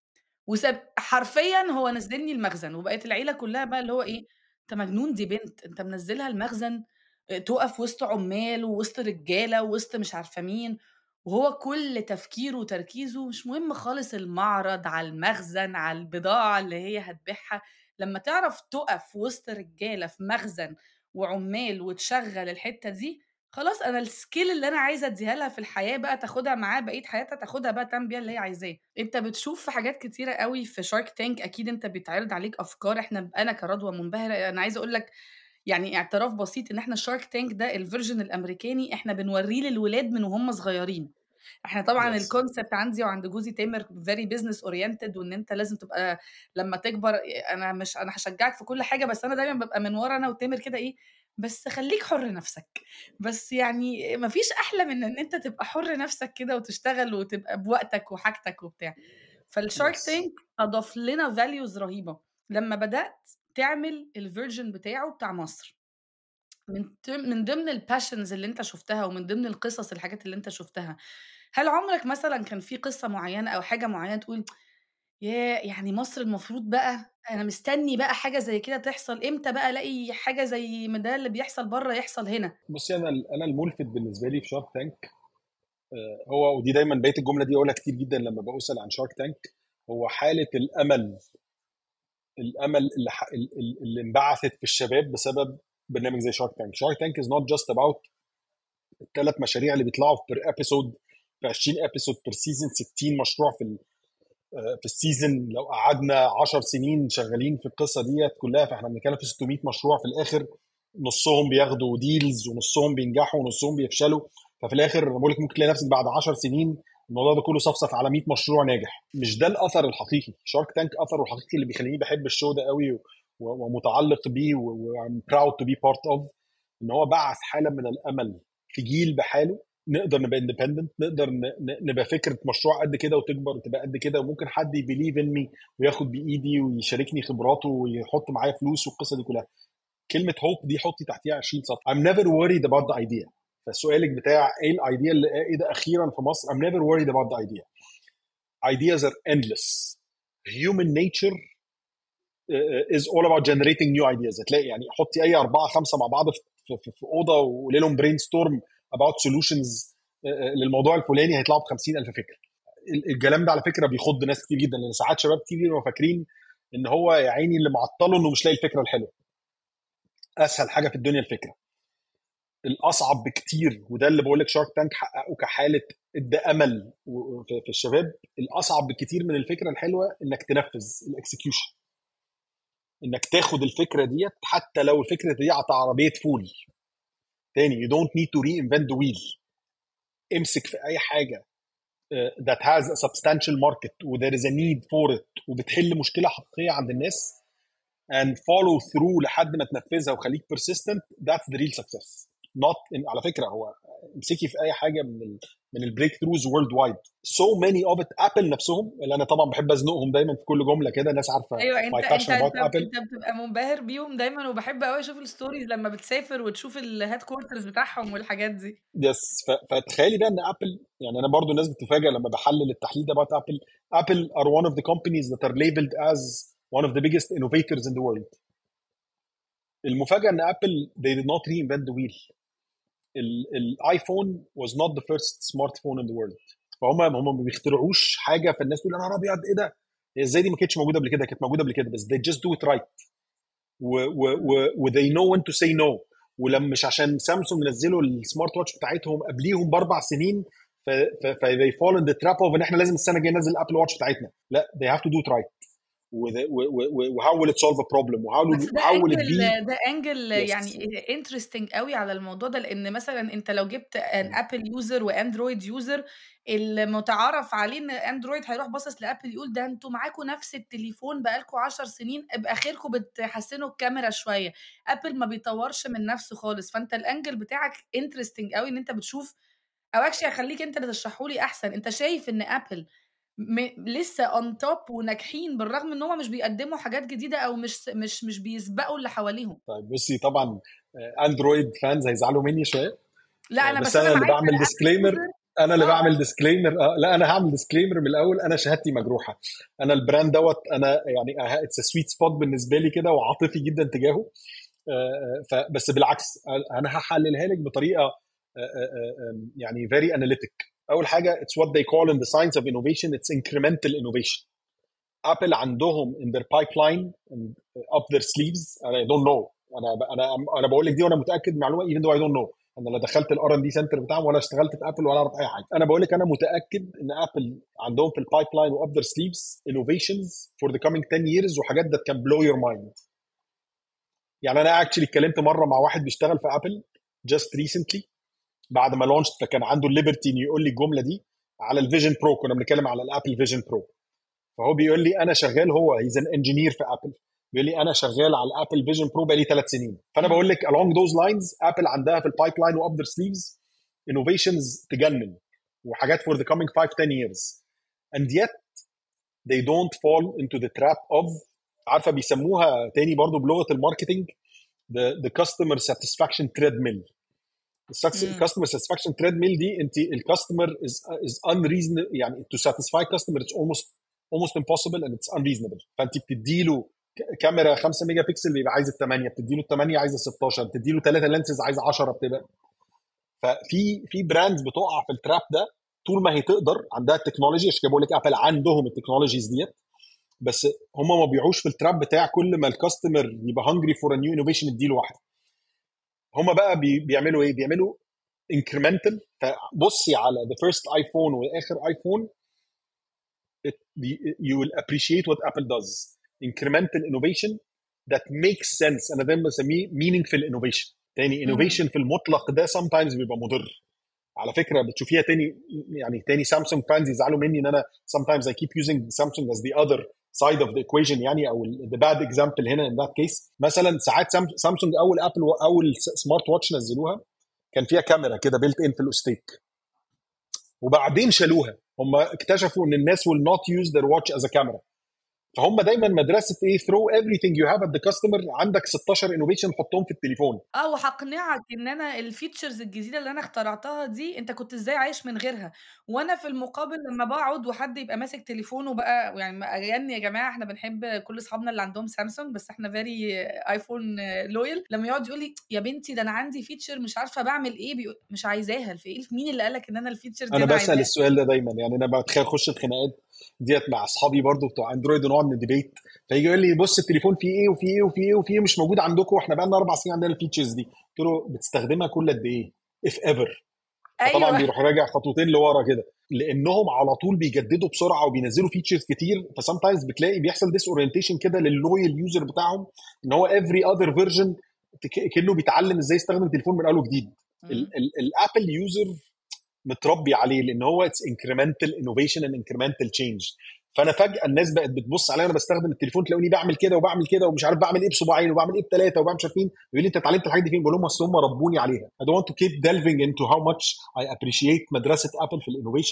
Speaker 1: وساب حرفيًا هو نزّلني المخزن، وبقت العيلة كلّها بقى اللي هو إيه، أنت مجنون دي بنت، أنت منزّلها المخزن آآ تُقف وسط عُمّال ووسط رجالة ووسط مش عارفة مين، وهو كل تفكيره وتركيزه مش مهم خالص المعرض، على المخزن، على البضاعة اللي هي هتبيعها، لمّا تعرف تُقف وسط رجالة في مخزن وعُمّال وتشغّل الحتّة دي، خلاص أنا الskill اللي أنا عايزة أدّيها لها في الحياة بقى تاخدها معاها بقية حياتها، تاخدها بقى تعمل بيها اللي هي عايزاه. أنت بتشوف حاجات كتيرة أوي في Shark Tank أكيد أنت بيتعرض عليك أفكار إحنا أنا كرضوى منبهرة أنا عايزة أقول لك يعني اعتراف بسيط إن إحنا Shark Tank ده الversion الأمريكاني إحنا بنورّيه للولاد من وهُم صغيرين. إحنا طبعًا
Speaker 2: Yes.
Speaker 1: الconcept عندي وعند جوزي تامر very business oriented وإن أنت لازم تبقى لمّا تكبر أنا مش أنا هاشجّعك في كل حاجة، بس أنا دايمًا بابقى من ورا أنا وتامر كده إيه، بس خلّيك حُر نَفْسك، بس يعني ما فيش أحلى من إن أنت تبقى حُر نَفْسك كده وتشتغل وتبقى بوقتك وحاجتك وبتاع. فالshark
Speaker 2: Yes.
Speaker 1: Tank أضاف لنا values رهيبة. لمّا بدأت تعمل الversion بتاعه بتاع مصر. من ت من ضمن الpassions اللي أنت شُفتها ومن ضمن القصص الحاجات اللي أنت شُفتها، هل عمرك مثلًا كان في قصة معيّنة أو حاجة معيّنة تقول ياه! يعني مصر المفروض بقى أنا مستني بقى حاجة زي كده تحصل، إمتى بقى ألاقي حاجة زي ما ده اللي بيحصل برّه يحصل هنا؟
Speaker 2: بُصّي أنا ال أنا المُلفت بالنسبة لي في Shark Tank آآ هو ودي دايمًا بقيت الجملة دي أقولها كتير جدًا لمّا باسأل عن Shark Tank هو حالة الأمل الأمل اللي ح ال ال اللي انبعثت في الشباب بسبب برنامج زي Shark Tank. Shark Tank is not just about ال3 مشاريع اللي بيطلعوا per episode في 20 episode per season 60 مشروع في ال آآ في الseason لو قعدنا 10 سنين شغالين في القصة ديّة كلّها فإحنا بنتكلم في 600 مشروع في الآخر نُصّهم بياخدوا deals ونُصّهم بينجحوا ونُصّهم بيفشلوا، ففي الآخر باقول لِك ممكن تلاقي نفسِك بعد 10 سنين الموضوع ده كلّه صفصف على 100 مشروع ناجح. مش ده الأثر الحقيقي، Shark Tank أثره الحقيقي اللي بيخلّيني باحب الshow ده أوي و ومتعلق بيه و وI'm proud to be part of إن هو بَعَث حالة من الأمل في جيل بحاله نقدر نبقى independent نقدر ن ن نبقى فكرة مشروع قد كده وتكبر وتبقى قد كده وممكن حد يbelieve in me وياخد بإيدي ويشاركني خبراته ويحط معايا فلوس والقصة دي كلّها. كلمة hope دي حطّي تحتيها 20 سطر. I'm never worried about the idea. فسؤالِك بتاع إيه الidea اللي إيه ده أخيرًا في مصر I'm never worried about the idea. Ideas are endless. Human nature آآ is all about generating new ideas. هتلاقي يعني حطّي أي 4، 5 مع بعض في في في أوضة وقولي لهم brainstorm about solutions آآ للموضوع الفلاني هيطلعوا ب50.000 فكرة. ال الكلام ده على فكرة بيخُض ناس كتير جدًا، لإن ساعات شباب كتير بيبقوا فاكرين إن هو يا عيني اللي معطّله إنه مش لاقي الفكرة الحلوة. أسهل حاجة في الدنيا الفكرة. الأصعب بكتير وده اللي باقول لِك Shark Tank حققه كحالة ادّى أمل و في في الشباب، الأصعب بكتير من الفكرة الحلوة إنك تنفّذ الexecution. إنك تاخد الفكرة ديّة حتى لو الفكرة دي على عربية فول. تاني you don't need to reinvent the wheel. امسك في أي حاجة آآ that has a substantial market و there is a need for it وبتحل مشكلة حقيقية عند الناس and follow through لحد ما تنفذها وخليك persistent that's the real success. not إن على فكرة هو امسكي في أي حاجة من ال من الbreak throughs worldwide. so many of it Apple نفسهم اللي أنا طبعًا باحب أزنقهم دايمًا في كل جملة كده الناس عارفة
Speaker 1: أيوه
Speaker 2: my
Speaker 1: أنت
Speaker 2: passion
Speaker 1: أنت
Speaker 2: about
Speaker 1: أنت
Speaker 2: Apple.
Speaker 1: أنت بتبقى منبهر بيهم دايمًا وباحب أوي أشوف الstories لمّا بتسافر وتشوف الheadquarters بتاعهم والحاجات دي.
Speaker 2: يس ف فتخيلي بقى إن Apple يعني أنا برضه الناس بتتفاجأ لمّا باحلل التحليل ده about Apple. Apple are one of the companies that are labeled as one of the biggest innovators in the world. المفاجأة إن Apple they did not reinvent the wheel. ال الiPhone was not the first smartphone in the world. فهُم هم ما بيخترعوش حاجة فالناس تقول يا نهار أبيض إيه ده؟ هي إزاي دي ما كانتش موجودة قبل كده؟ كانت موجودة قبل كده بس they just do it right. و و و وthey know when to say no. ولم مش عشان سامسونج نزّلوا السمارت واتش بتاعتهم قبليهم ب4 سنين ف ف فthey fall in the trap of إن إحنا لازم السنة الجاية ننزّل الأبل واتش بتاعتنا. لأ they have to do it right. وth و و و وhow will it solve a problem وhow
Speaker 1: بس
Speaker 2: will
Speaker 1: ده
Speaker 2: how will it be
Speaker 1: angle ده angle
Speaker 2: yes.
Speaker 1: يعني interesting أوي على الموضوع ده، لإن مثلًا أنت لو جِبت an Apple user وAndroid user المتعارف عليه إن Android هيروح باصص لApple يقول ده أنتم معاكم نفس التليفون بقى لكم 10 سنين، ابقى آخركم بتحسّنوا الكاميرا شوية. Apple ما بيطوّرش من نفسه خالص، فأنت الangle بتاعك interesting أوي إن أنت بتشوف أو actually هاخلّيك أنت اللي تشرحه لي أحسن، أنت شايف إن Apple م لسه on top وناجحين بالرغم إن هُم مش بيقدّموا حاجات جديدة أو مش س مش مش بيسبقوا اللي حواليهم؟
Speaker 2: طيب بُصّي طبعًا آآ Android fans هيزعلوا مني شوية.
Speaker 1: لأ
Speaker 2: آآ
Speaker 1: أنا
Speaker 2: بس
Speaker 1: بس
Speaker 2: أنا
Speaker 1: أنا
Speaker 2: اللي
Speaker 1: معاك
Speaker 2: باعمل
Speaker 1: أنا Apple
Speaker 2: disclaimer
Speaker 1: user
Speaker 2: انا اللي بعمل ديسكليمر لا انا هعمل ديسكليمر من الاول انا شهادتي مجروحه انا البراند دوت انا يعني اتس سويت سبوت بالنسبه لي كده وعاطفي جدا تجاهه فبس بالعكس انا هحللها لك بطريقه يعني فيري اناليتيك اول حاجه اتس وات they call in the science of innovation it's incremental innovation ابل عندهم in their pipeline up their sleeves I don't know انا انا انا بقول لك دي وانا متاكد معلومه even though I don't know انا لا دخلت الار ان دي سنتر بتاعهم ولا اشتغلت في ابل ولا اعرف اي حاجه انا بقول لك انا متاكد ان ابل عندهم في البايب لاين واب ذير سليفز انوفيشنز فور ذا كامينج 10 years وحاجات that can blow your mind يعني انا اكشلي اتكلمت مره مع واحد بيشتغل في ابل جاست ريسنتلي بعد ما لونشت فكان عنده الليبرتي انه يقول لي الجمله دي على الفيجن برو كنا بنتكلم على الابل فيجن برو فهو بيقول لي انا شغال هو هيز ان انجينير في ابل بيقول لي انا شغال على الابل فيجن برو بقالي ثلاث سنين فانا بقول لك along those lines ابل عندها في البايب لاين واب ذير سليفز انوفيشنز تجنن وحاجات for the coming 5 10 years and yet they don't fall into the trap of عارفه بيسموها تاني برضو بلغه الماركتنج the, the customer satisfaction treadmill الكاستمر ساتسفاكشن تريد ميل دي انت الكاستمر is is unreasonable يعني to satisfy customer it's almost almost impossible and it's unreasonable فانت بتدي له كاميرا 5 ميجا بكسل بيبقى عايز الثمانيه بتدي له الثمانيه عايزه 16 بتدي له ثلاثه لينسز عايزه 10 بتبقى ففي في براندز بتقع في التراب ده طول ما هي تقدر عندها التكنولوجي عشان كده بقول لك ابل عندهم التكنولوجيز ديت بس هم ما بيعوش في التراب بتاع كل ما الكاستمر يبقى هنجري فور نيو انوفيشن اديله واحده هم بقى بي بيعملوا ايه؟ بيعملوا انكريمنتال فبصي على ذا فيرست ايفون واخر ايفون you will appreciate what Apple does incremental innovation that makes sense انا دايما بسميه meaningful innovation تاني innovation في المطلق ده sometimes بيبقى مضر على فكره بتشوفيها تاني يعني تاني سامسونج فانز يزعلوا مني ان انا sometimes I keep using Samsung as the other side of the equation يعني او the bad example هنا in that case مثلا ساعات سامسونج اول ابل اول سمارت واتش نزلوها كان فيها كاميرا كده بيلت ان في الاستيك وبعدين شالوها هم اكتشفوا ان الناس will not use their watch as a camera فهم دايما مدرسه ايه ثرو everything you have at the customer عندك 16 انوفيشن حطهم في التليفون
Speaker 1: اه وهقنعك ان انا الفيتشرز الجديده اللي انا اخترعتها دي انت كنت ازاي عايش من غيرها وانا في المقابل لما بقعد وحد يبقى ماسك تليفونه بقى يعني اجاني يا جماعه احنا بنحب كل اصحابنا اللي عندهم سامسونج بس احنا فيري ايفون لويال لما يقعد يقول لي يا بنتي ده انا عندي فيتشر مش عارفه بعمل ايه بيقول مش عايزاها في ايه مين اللي قال لك ان انا الفيتشر دي
Speaker 2: انا
Speaker 1: انا
Speaker 2: بسال
Speaker 1: عايزاها
Speaker 2: السؤال ده دايما يعني انا بتخيل اخش الخناقات ديت مع اصحابي برضو بتوع اندرويد ونقعد نديبيت فيجي يقول لي بص التليفون فيه ايه وفيه ايه وفيه ايه وفيه ايه مش موجود عندكم واحنا بقى لنا اربع سنين عندنا الفيتشرز دي قلت له بتستخدمها كل قد ايه؟ اف ايفر طبعا
Speaker 1: ايوه
Speaker 2: بيروح راجع خطوتين لورا كده لانهم على طول بيجددوا بسرعه وبينزلوا فيتشرز كتير فسامتايمز بتلاقي بيحصل ديس اورينتيشن كده لللويال يوزر بتاعهم ان هو افري اذر فيرجن كانه بيتعلم ازاي يستخدم التليفون من اول وجديد
Speaker 1: مم.
Speaker 2: الابل يوزر متربي عليه لان هو اتس انكريمنتال انوفيشن اند انكريمنتال تشينج فانا فجاه الناس بقت بتبص عليا وانا بستخدم التليفون تلاقوني بعمل كده وبعمل كده ومش عارف بعمل ايه بصباعين وبعمل ايه بثلاثه وبعمل مش عارف مين يقول لي انت اتعلمت الحاجات دي فين؟ بقول لهم اصل هم ربوني عليها I don't want to keep delving into how much I appreciate مدرسه ابل في الانوفيشن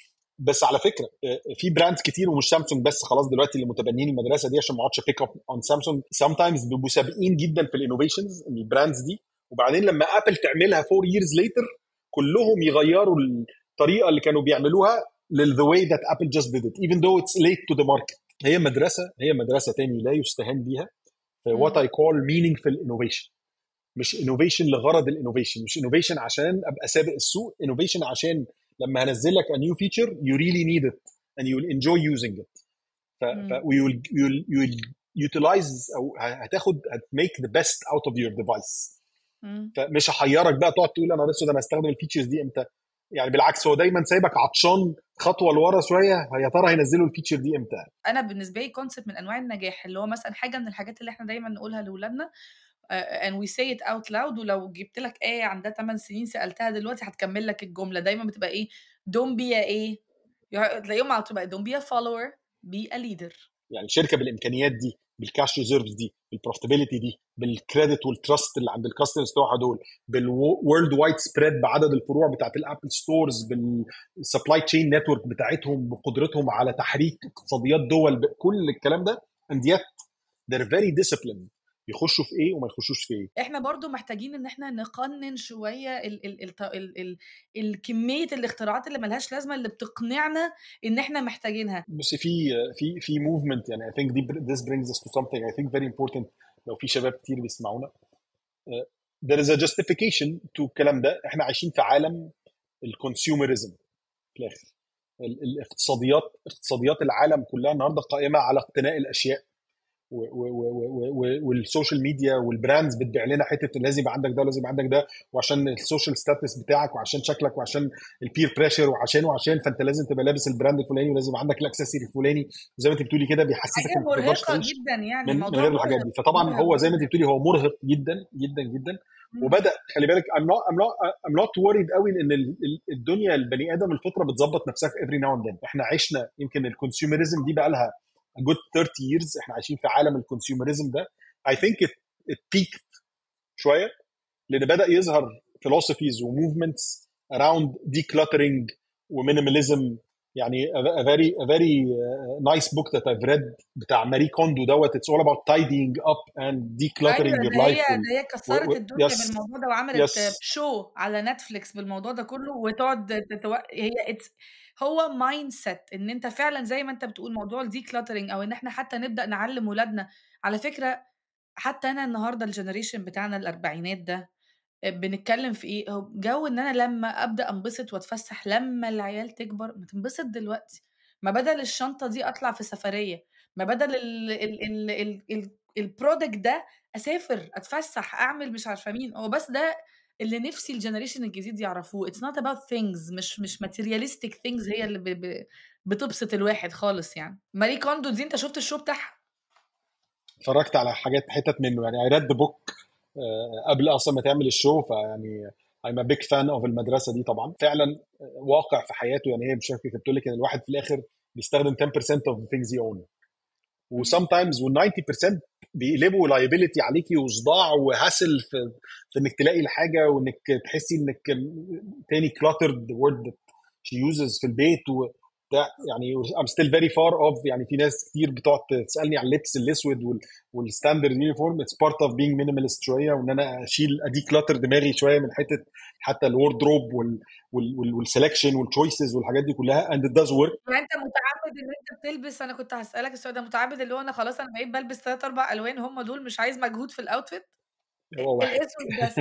Speaker 2: بس على فكره آه، في براندز كتير ومش سامسونج بس خلاص دلوقتي اللي متبنين المدرسه دي عشان ما اقعدش بيك اب اون سامسونج سام تايمز بيبقوا سابقين جدا في الانوفيشنز البراندز دي وبعدين لما ابل تعملها 4 years later كلهم يغيروا الطريقه اللي كانوا بيعملوها لل the way that Apple just did it even though it's late to the market هي مدرسه هي مدرسه تاني لا يستهان بيها في what I call meaningful innovation مش innovation لغرض الانوفيشن مش innovation عشان ابقى سابق السوق innovation عشان لما هنزل لك a new feature you really need it and you will enjoy using it ف, ف you will, you will, you will utilize او هتاخد make the best out of your device
Speaker 1: مم.
Speaker 2: فمش هحيرك بقى تقعد تقول انا لسه ده انا هستخدم الفيتشرز دي امتى يعني بالعكس هو دايما سايبك عطشان خطوه لورا شويه يا ترى هينزلوا الفيتشر دي امتى
Speaker 1: انا بالنسبه لي كونسيبت من انواع النجاح اللي هو مثلا حاجه من الحاجات اللي احنا دايما نقولها لاولادنا uh, and we say it out loud ولو جبت لك ايه عندها 8 سنين سالتها دلوقتي هتكمل لك الجمله دايما بتبقى ايه don't be a ايه تلاقيهم على طول بقى don't be a follower be a leader
Speaker 2: يعني شركه بالامكانيات دي بالكاش ريزيرفز دي بالبروفيتابيلتي دي بالكريدت والتراست اللي عند الكاستمرز بتوعها دول بالورلد وايد سبريد بعدد الفروع بتاعت الابل ستورز بالسبلاي تشين نتورك بتاعتهم بقدرتهم على تحريك اقتصاديات دول كل الكلام ده and yet they're very disciplined يخشوا في ايه وما يخشوش في ايه
Speaker 1: احنا برضو محتاجين ان احنا نقنن شويه ال ال ال ال ال ال كميه الاختراعات اللي ملهاش لازمه اللي بتقنعنا ان احنا محتاجينها
Speaker 2: بس في في في موفمنت يعني I think this brings us to something I think very important لو في شباب كتير بيسمعونا uh, there is a justification to الكلام ده احنا عايشين في عالم الكونسيومرزم في الاخر الاقتصاديات اقتصاديات العالم كلها النهارده قائمه على اقتناء الاشياء والسوشيال ميديا والبراندز بتبيع لنا حته لازم يبقى عندك ده ولازم يبقى عندك ده وعشان السوشيال ستاتس بتاعك وعشان شكلك وعشان البير بريشر وعشان وعشان فانت لازم تبقى لابس البراند الفلاني ولازم يبقى عندك الاكسسوري الفلاني زي ما انت بتقولي كده بيحسسك
Speaker 1: انك ما تقدرش تعيش جدا يعني
Speaker 2: من, من غير الحاجات دي فطبعا هو زي ما انت بتقولي هو مرهق جدا جدا جدا وبدا خلي بالك I'm not I'm not I'm not worried قوي ان الدنيا البني ادم الفطره بتظبط نفسها في every now and then احنا عشنا يمكن الكونسيومرزم دي بقى لها a good 30 years احنا عايشين في عالم الكونسيومرزم ده I think it, it peaked شويه لان بدا يظهر philosophies وmovements around decluttering ومينيماليزم يعني a, a very a very uh, nice book that I've read بتاع ماري كوندو دوت it's all about tidying up and decluttering
Speaker 1: أيوة
Speaker 2: your life
Speaker 1: هي هي كسرت الدنيا yes. بالموضوع ده وعملت
Speaker 2: yes.
Speaker 1: شو على نتفليكس بالموضوع ده كله وتقعد تتو... هي it's هو مايند سيت ان انت فعلا زي ما انت بتقول موضوع الدي كلاترنج او ان احنا حتى نبدا نعلم ولادنا على فكره حتى انا النهارده الجنريشن بتاعنا الاربعينات ده بنتكلم في ايه هو جو ان انا لما ابدا انبسط واتفسح لما العيال تكبر ما تنبسط دلوقتي ما بدل الشنطه دي اطلع في سفريه ما بدل ال ال ال ال ال البرودكت ده اسافر اتفسح اعمل مش عارفه مين هو بس ده اللي نفسي الجنريشن الجديد يعرفوه اتس نوت اباوت ثينجز مش مش ماتيرياليستيك ثينجز هي اللي ب... ب... بتبسط الواحد خالص يعني ماري كوندو دي انت شفت الشو بتاعها
Speaker 2: اتفرجت على حاجات حتت منه يعني اي ريد بوك قبل اصلا ما تعمل الشو فيعني I'm a big fan of المدرسه دي طبعا فعلا واقع في حياته يعني هي مش كنت بتقول لك ان الواحد في الاخر بيستخدم 10% of the things he own وسمتايمز وال 90% بيقلبوا لايبيليتي عليكي وصداع وهاسل في, في انك تلاقي الحاجه وانك تحسي انك تاني كلاترد وورد شي يوزز في البيت و يعني I'm still very far off يعني في ناس كتير بتقعد تسالني عن اللبس الاسود والستاندرد يونيفورم اتس بارت اوف بينج مينيماليست شويه وان انا اشيل ادي كلاتر دماغي شويه من حته حتى الوردروب والسelection والتشويسز والحاجات دي كلها and it does work
Speaker 1: يعني انت متعبد ان انت بتلبس انا كنت هسالك السؤال ده متعبد اللي هو انا خلاص انا بقيت بلبس ثلاث اربع الوان هم دول مش عايز مجهود في الاوتفيت
Speaker 2: هو واحد
Speaker 1: الاسود بس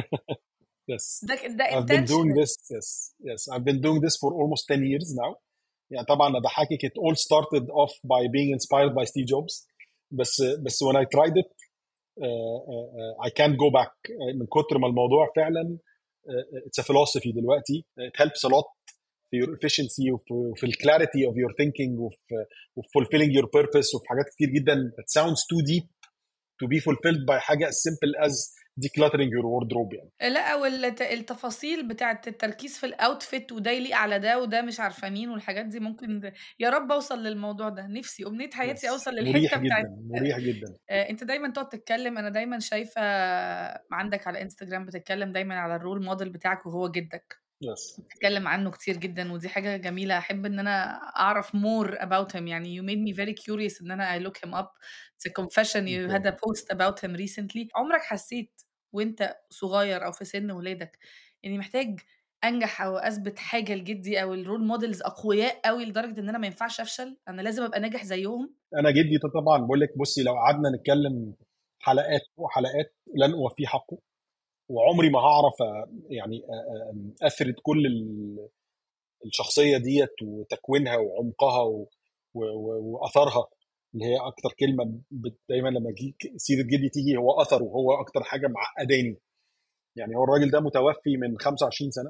Speaker 2: yes
Speaker 1: ده ده
Speaker 2: I've been doing
Speaker 1: intentional
Speaker 2: this yes yes I've been doing this for almost 10 years now يعني طبعا بضحكك it all started off by being inspired by Steve Jobs بس بس when I tried it uh, uh, I can't go back uh, من كتر ما الموضوع فعلا uh, it's a philosophy دلوقتي it helps a lot في your efficiency وفي, وفي ال clarity of your thinking وفي, وفي fulfilling your purpose وفي حاجات كتير جدا that sounds too deep to be fulfilled by حاجة as simple as decluttering your wardrobe يعني
Speaker 1: لا والتفاصيل بتاعت التركيز في الاوتفيت وده يليق على ده وده مش عارفه مين والحاجات دي ممكن ده. يا رب اوصل للموضوع ده نفسي امنيه حياتي
Speaker 2: yes.
Speaker 1: اوصل
Speaker 2: مريح
Speaker 1: للحته بتاعت
Speaker 2: جدا مريح جدا
Speaker 1: آه، انت دايما تقعد تتكلم انا دايما شايفه عندك على انستجرام بتتكلم دايما على الرول موديل بتاعك وهو جدك
Speaker 2: yes.
Speaker 1: بتتكلم عنه كتير جدا ودي حاجه جميله احب ان انا اعرف more about him يعني you made me very curious ان انا I look him up it's a confession you
Speaker 2: Okay.
Speaker 1: had a post about him recently عمرك حسيت وانت صغير او في سن ولادك اني محتاج انجح او اثبت حاجه لجدي او الرول موديلز اقوياء قوي لدرجه ان انا ما ينفعش افشل انا لازم ابقى ناجح زيهم
Speaker 2: انا جدي ده طبعا بقول لك بصي لو قعدنا نتكلم حلقات وحلقات لن اوفيه حقه وعمري ما هعرف آه، يعني آه، آه، اثرد كل ال- الشخصيه ديت وتكوينها وعمقها و- و- و- واثرها اللي هي اكتر كلمه بت- دايما لما جي سيره جدي تيجي هو اثره هو اكتر حاجه معقداني يعني هو الراجل ده متوفي من 25 سنه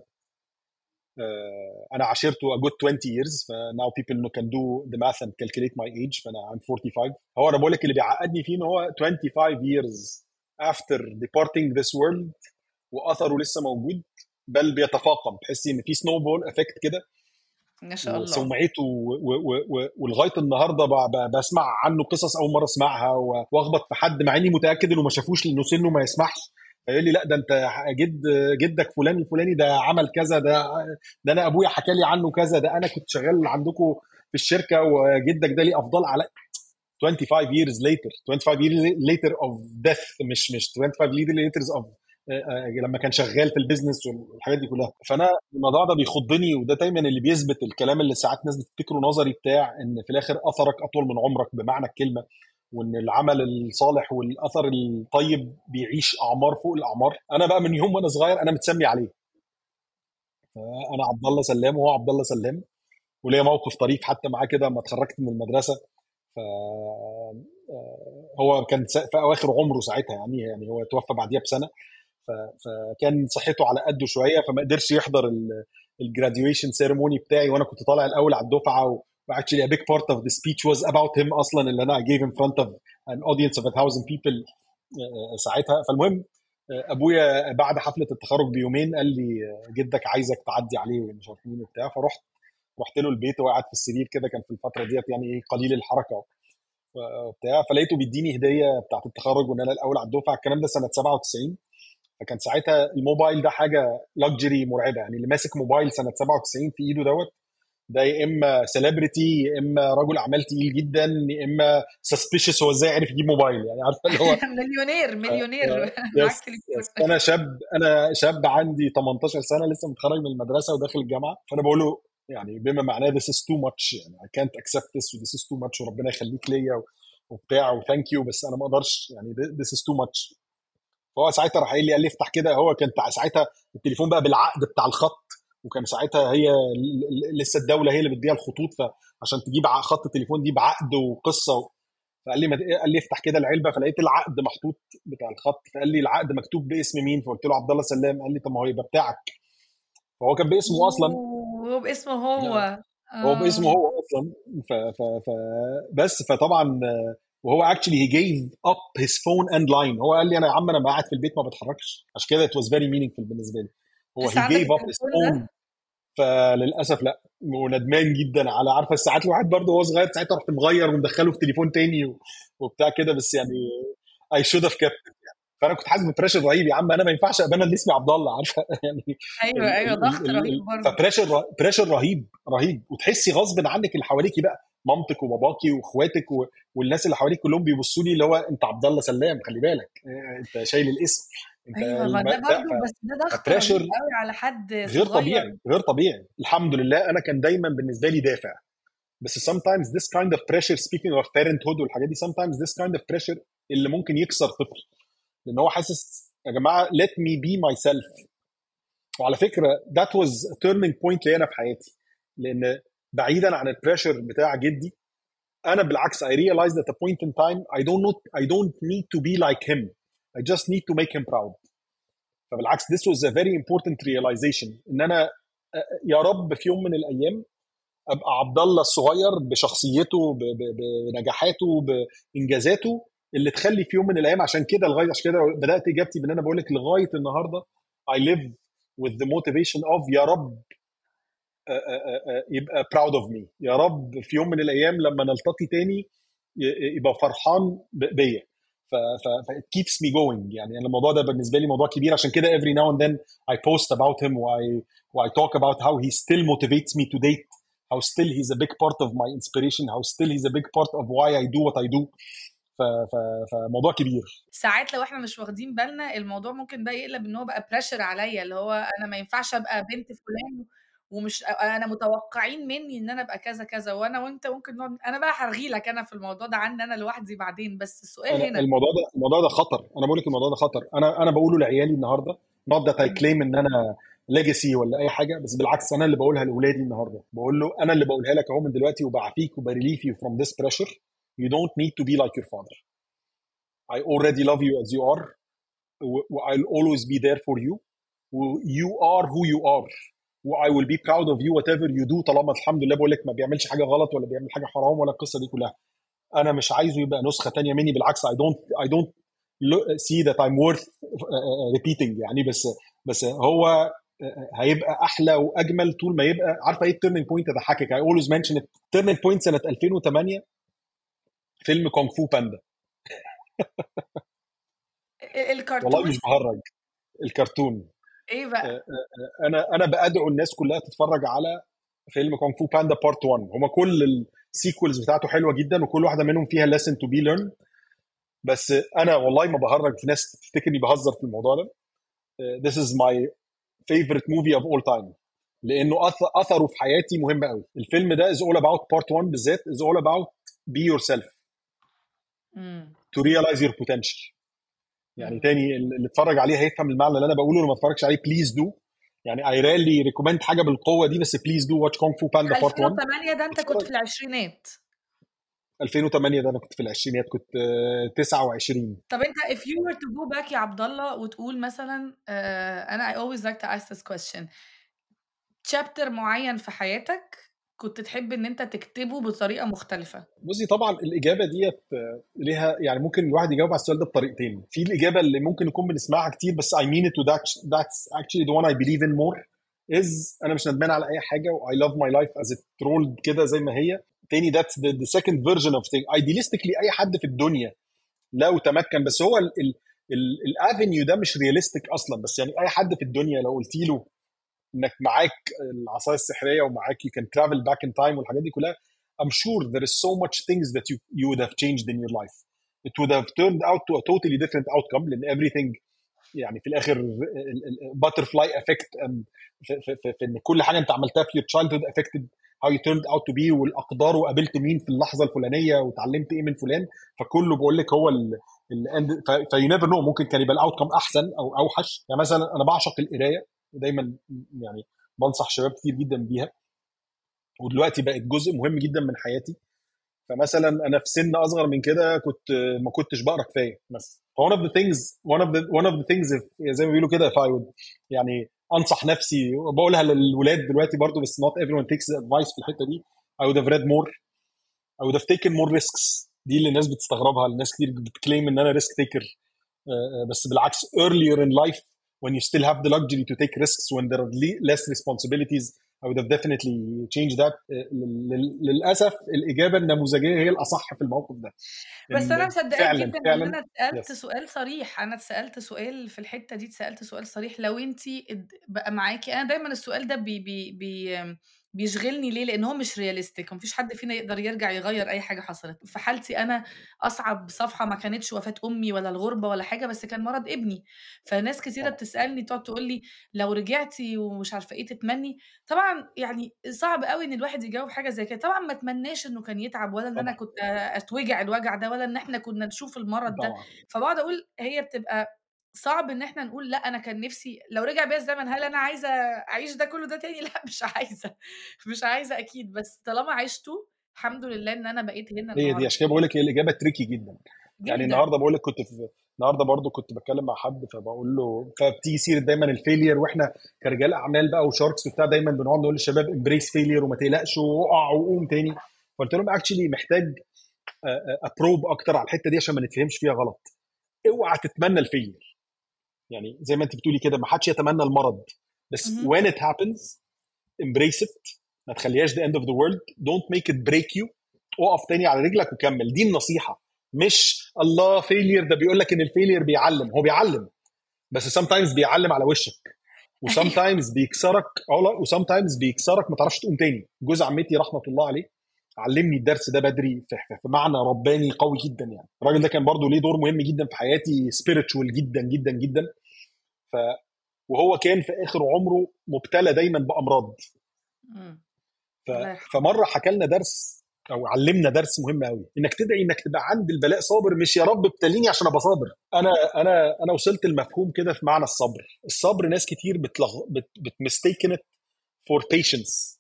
Speaker 2: آه، انا عاشرته a good 20 years ف now people know- can do the math and calculate my age فانا I'm 45 هو انا بقول لك اللي بيعقدني فيه ان هو 25 years after departing this world واثره لسه موجود بل بيتفاقم تحسي ان في سنو بول افكت كده
Speaker 1: ما شاء الله
Speaker 2: وسمعته و- و- و- ولغايه النهارده ب- ب- بسمع عنه قصص اول مره اسمعها و- واخبط في حد مع اني متاكد انه ما شافوش لانه سنه ما يسمحش فيقول لي لا ده انت جد جدك فلان الفلاني ده عمل كذا ده ده انا ابويا حكى لي عنه كذا ده انا كنت شغال عندكم في الشركه وجدك ده ليه افضل على 25 years later 25 years later of death مش مش 25 years of لما كان شغال في البيزنس والحاجات دي كلها فانا الموضوع ده بيخضني وده دايما اللي بيثبت الكلام اللي ساعات ناس بتفتكره نظري بتاع ان في الاخر اثرك اطول من عمرك بمعنى الكلمه وان العمل الصالح والاثر الطيب بيعيش اعمار فوق الاعمار انا بقى من يوم وانا صغير انا متسمي عليه انا عبد الله سلام وهو عبد الله سلام وليا موقف طريف حتى معاه كده لما اتخرجت من المدرسه ف هو كان في اواخر عمره ساعتها يعني يعني هو توفى بعديها بسنه فكان صحته على قده شويه فما قدرش يحضر الجراديويشن سيرموني بتاعي وانا كنت طالع الاول على الدفعه actually a big part of the speech was about him اصلا اللي انا I gave in front of an audience of a thousand people ساعتها فالمهم ابويا بعد حفله التخرج بيومين قال لي جدك عايزك تعدي عليه ومش عارف مين وبتاع فرحت رحت له البيت وهو قاعد في السرير كده كان في الفتره ديت يعني ايه قليل الحركه وبتاع فلقيته بيديني هديه بتاعت التخرج وان انا الاول على الدفعه الكلام ده سنه 97 فكان ساعتها الموبايل ده حاجه لكجري مرعبه يعني اللي ماسك موبايل سنه 97 في ايده دوت ده يا اما سيلبرتي يا اما رجل اعمال تقيل جدا يا اما سسبيشس هو ازاي عرف يجيب موبايل يعني عارفه اللي هو
Speaker 1: مليونير مليونير
Speaker 2: يس يس انا شاب انا شاب عندي 18 سنه لسه متخرج من المدرسه وداخل الجامعه فانا بقول له يعني بما معناه this is too much يعني I can't accept this و this is too much وربنا يخليك ليا وبتاع وثانك يو بس انا ما اقدرش يعني this is too much فهو ساعتها راح قايل لي قال لي افتح كده هو كان ساعتها التليفون بقى بالعقد بتاع الخط وكان ساعتها هي لسه الدوله هي اللي بتبيع الخطوط فعشان تجيب خط التليفون دي بعقد وقصه فقال لي قال لي افتح كده العلبه فلقيت العقد محطوط بتاع الخط فقال لي العقد مكتوب باسم مين فقلت له عبد الله سلام قال لي طب ما هو يبقى بتاعك فهو كان باسمه اصلا
Speaker 1: هو باسمه هو
Speaker 2: هو باسمه هو اصلا ف ف ف بس فطبعا وهو اكشلي هي جيف اب هيز فون اند لاين هو قال لي انا يا عم انا قاعد في البيت ما بتحركش عشان كده ات واز فيري مينينجفول بالنسبه لي هو هي جيف اب هيز فون فللاسف لا وندمان جدا على عارفه الساعات الواحد برضه وهو صغير ساعتها رحت مغير ومدخله في تليفون تاني وبتاع كده بس يعني اي شود هاف كابت يعني فانا كنت حاسس ببريشر رهيب يا عم انا ما ينفعش ابقى انا اللي اسمي عبد الله عارفه يعني
Speaker 1: ايوه ايوه ضغط رهيب برضه
Speaker 2: فبريشر بريشر رهيب رهيب وتحسي غصب عنك اللي حواليكي بقى مامتك وباباكي واخواتك و... والناس اللي حواليك كلهم بيبصوا لي اللي هو انت عبد الله سلام خلي بالك انت شايل الاسم انت
Speaker 1: ايوه ما ده برضه بس ده ضغط
Speaker 2: بريشر
Speaker 1: قوي على حد
Speaker 2: غير طبيعي غير طبيعي الحمد لله انا كان دايما بالنسبه لي دافع بس sometimes this kind of pressure speaking of parenthood والحاجات دي sometimes this kind of pressure اللي ممكن يكسر طفل لان هو حاسس يا جماعه let me be myself وعلى فكره that was a turning point لي انا في حياتي لان بعيدا عن البريشر بتاع جدي انا بالعكس I realized at a point in time I don't know I don't need to be like him I just need to make him proud فبالعكس this was a very important realization ان انا يا رب في يوم من الايام ابقى عبد الله الصغير بشخصيته بنجاحاته بانجازاته اللي تخلي في يوم من الايام عشان كده لغايه عشان كده بدات اجابتي بان انا بقول لك لغايه النهارده I live with the motivation of يا رب يبقى proud of me يا رب في يوم من الايام لما نلتقي تاني يبقى فرحان بيا ف ف it keeps me going يعني انا الموضوع ده بالنسبه لي موضوع كبير عشان كده every now and then I post about him و I talk about how he still motivates me to date how still he's a big part of my inspiration how still he's a big part of why I do what I do ف... ف... فموضوع كبير
Speaker 1: ساعات لو احنا مش واخدين بالنا الموضوع ممكن بقى يقلب ان هو بقى بريشر عليا اللي هو انا ما ينفعش ابقى بنت فلان ومش انا متوقعين مني ان انا ابقى كذا كذا وانا وانت ممكن نقعد انا بقى هرغي لك انا في الموضوع ده عني انا لوحدي بعدين بس السؤال هنا
Speaker 2: الموضوع ده الموضوع ده خطر انا بقول لك الموضوع ده خطر انا انا بقوله لعيالي النهارده not that I claim ان انا ليجاسي ولا اي حاجه بس بالعكس انا اللي بقولها لاولادي النهارده بقول له انا اللي بقولها لك اهو من دلوقتي وبعافيك وبريليف you from this pressure you don't need to be like your father I already love you as you are I'll always be there for you you are who you are I will be proud of you whatever you do طالما الحمد لله بقول لك ما بيعملش حاجه غلط ولا بيعمل حاجه حرام ولا القصه دي كلها انا مش عايزه يبقى نسخه تانية مني بالعكس I don't I don't see that I'm worth repeating يعني بس بس هو هيبقى احلى واجمل طول ما يبقى عارفه ايه التيرنينج بوينت اضحكك I always mention it turning point سنه 2008 فيلم كونغ فو باندا
Speaker 1: الكرتون
Speaker 2: والله مش بهرج الكرتون
Speaker 1: ايه بقى
Speaker 2: انا انا بدعو الناس كلها تتفرج على فيلم كونغ فو باندا بارت 1 هما كل السيكولز بتاعته حلوه جدا وكل واحده منهم فيها lesson تو بي ليرن بس انا والله ما بهرج في ناس تفتكرني بهزر في الموضوع ده Uh, this is my favorite movie of all time لانه أث- اثره في حياتي مهم قوي الفيلم ده is all about part 1 بالذات is all about be yourself
Speaker 1: مم.
Speaker 2: to realize your potential يعني
Speaker 1: مم.
Speaker 2: تاني اللي اتفرج عليه هيفهم المعنى اللي انا بقوله اللي ما اتفرجش عليه بليز دو يعني I rarely recommend حاجه بالقوه دي بس بليز دو واتش كونغ فو باندا بارت 1
Speaker 1: 2008 ده انت كنت في العشرينات
Speaker 2: 2008 ده انا كنت في العشرينات كنت آه، 29
Speaker 1: طب انت if you were to go back يا عبد الله وتقول مثلا آه، انا I always like to ask this question chapter معين في حياتك كنت تحب ان انت تكتبه بطريقه مختلفه
Speaker 2: بصي طبعا الاجابه ديت آه، ليها يعني ممكن الواحد يجاوب على السؤال ده بطريقتين في الاجابه اللي ممكن نكون بنسمعها كتير بس I mean it that's, that's actually the one I believe in more is انا مش ندمان على اي حاجه و I love my life as it rolled كده زي ما هي تاني that's the, the second version of thing idealistically اي حد في الدنيا لو تمكن بس هو الافنيو ده مش رياليستيك اصلا بس يعني اي حد في الدنيا لو قلت له انك معاك العصايه السحريه ومعاك you can travel back in time والحاجات دي كلها I'm sure there is so much things that you you would have changed in your life it would have turned out to a totally different outcome لان everything يعني في الاخر butterfly effect and في, في, في, في ان كل حاجه انت عملتها في your childhood affected how you turned out to be والاقدار وقابلت مين في اللحظه الفلانيه وتعلمت ايه من فلان فكله بقول لك هو ال ال فيو نيفر نو ممكن كان يبقى الاوتكم احسن او اوحش يعني مثلا انا بعشق القرايه ودايما يعني بنصح شباب كتير جدا بيها ودلوقتي بقت جزء مهم جدا من حياتي فمثلا انا في سن اصغر من كده كنت ما كنتش بقرا كفايه مثلا one of the things one of the one of the things if- زي ما بيقولوا كده if I would يعني انصح نفسي وبقولها للولاد دلوقتي برضو بس not everyone takes the advice في الحته دي I would have read more I would have taken more risks دي اللي الناس بتستغربها الناس كتير بتكليم ان انا ريسك تيكر بس بالعكس earlier in life when you still have the luxury to take risks when there are le- less responsibilities I would have definitely changed that آه، لل- لل- للاسف الاجابه النموذجيه هي الاصح في الموقف ده
Speaker 1: بس انا
Speaker 2: إن
Speaker 1: مصدقاك
Speaker 2: فعلا
Speaker 1: جدا ان
Speaker 2: فعلا
Speaker 1: انا اتسالت
Speaker 2: يس
Speaker 1: سؤال صريح انا اتسالت سؤال في الحته دي اتسالت سؤال صريح لو انت بقى معاكي انا دايما السؤال ده بي بي بي بيشغلني ليه لان هو مش رياليستيك مفيش حد فينا يقدر يرجع يغير اي حاجه حصلت في حالتي انا اصعب صفحه ما كانتش وفاه امي ولا الغربه ولا حاجه بس كان مرض ابني فناس كثيره
Speaker 2: طبعا
Speaker 1: بتسالني تقعد تقول لي لو رجعتي ومش عارفه ايه تتمني طبعا يعني صعب قوي ان الواحد يجاوب حاجه زي كده طبعا ما اتمناش انه كان يتعب ولا ان انا
Speaker 2: طبعا
Speaker 1: كنت اتوجع الوجع ده ولا ان احنا كنا نشوف المرض ده
Speaker 2: طبعا
Speaker 1: فبقعد اقول هي بتبقى صعب ان احنا نقول لا انا كان نفسي لو رجع بيا الزمن هل انا عايزه اعيش ده كله ده تاني لا مش عايزه مش عايزه اكيد بس طالما عشته الحمد لله ان انا بقيت هنا
Speaker 2: هي دي
Speaker 1: النهارده
Speaker 2: عشان كده بقول لك هي الاجابه تريكي جدا يعني
Speaker 1: جدا
Speaker 2: النهارده بقول لك كنت في النهارده برضو كنت بتكلم مع حد فبقول له فبتيجي سيره دايما الفيلير واحنا كرجال اعمال بقى وشاركس وبتاع دايما بنقعد نقول للشباب امبريس فيلير وما تقلقش وقع وقوم تاني فقلت لهم اكشلي محتاج ابروب اكتر على الحته دي عشان ما نتفهمش فيها غلط اوعى تتمنى الفيلير يعني زي ما انت بتقولي كده ما حدش يتمنى المرض بس
Speaker 1: مهم.
Speaker 2: when it happens embrace it ما تخليهاش the end of the world don't make it break you اقف تاني على رجلك وكمل دي النصيحه مش الله فيلير ده بيقول لك ان الفيلير بيعلم هو بيعلم بس sometimes بيعلم على وشك و
Speaker 1: ايوه
Speaker 2: sometimes بيكسرك اه و sometimes بيكسرك ما تعرفش تقوم تاني جوز عمتي رحمه الله عليه علمني الدرس ده بدري في, في في معنى رباني قوي جدا يعني الراجل ده كان برضو ليه دور مهم جدا في حياتي spiritual جدا جدا جدا ف وهو كان في اخر عمره مبتلى دايما بامراض
Speaker 1: مم.
Speaker 2: ف...
Speaker 1: الله يرحمه
Speaker 2: فمره حكى لنا درس او علمنا درس مهم قوي انك تدعي انك تبقى عند البلاء صابر مش يا رب ابتليني عشان ابقى صابر انا انا انا وصلت المفهوم كده في معنى الصبر الصبر ناس كتير بتلغ... بت... بتمستيكن فور بيشنس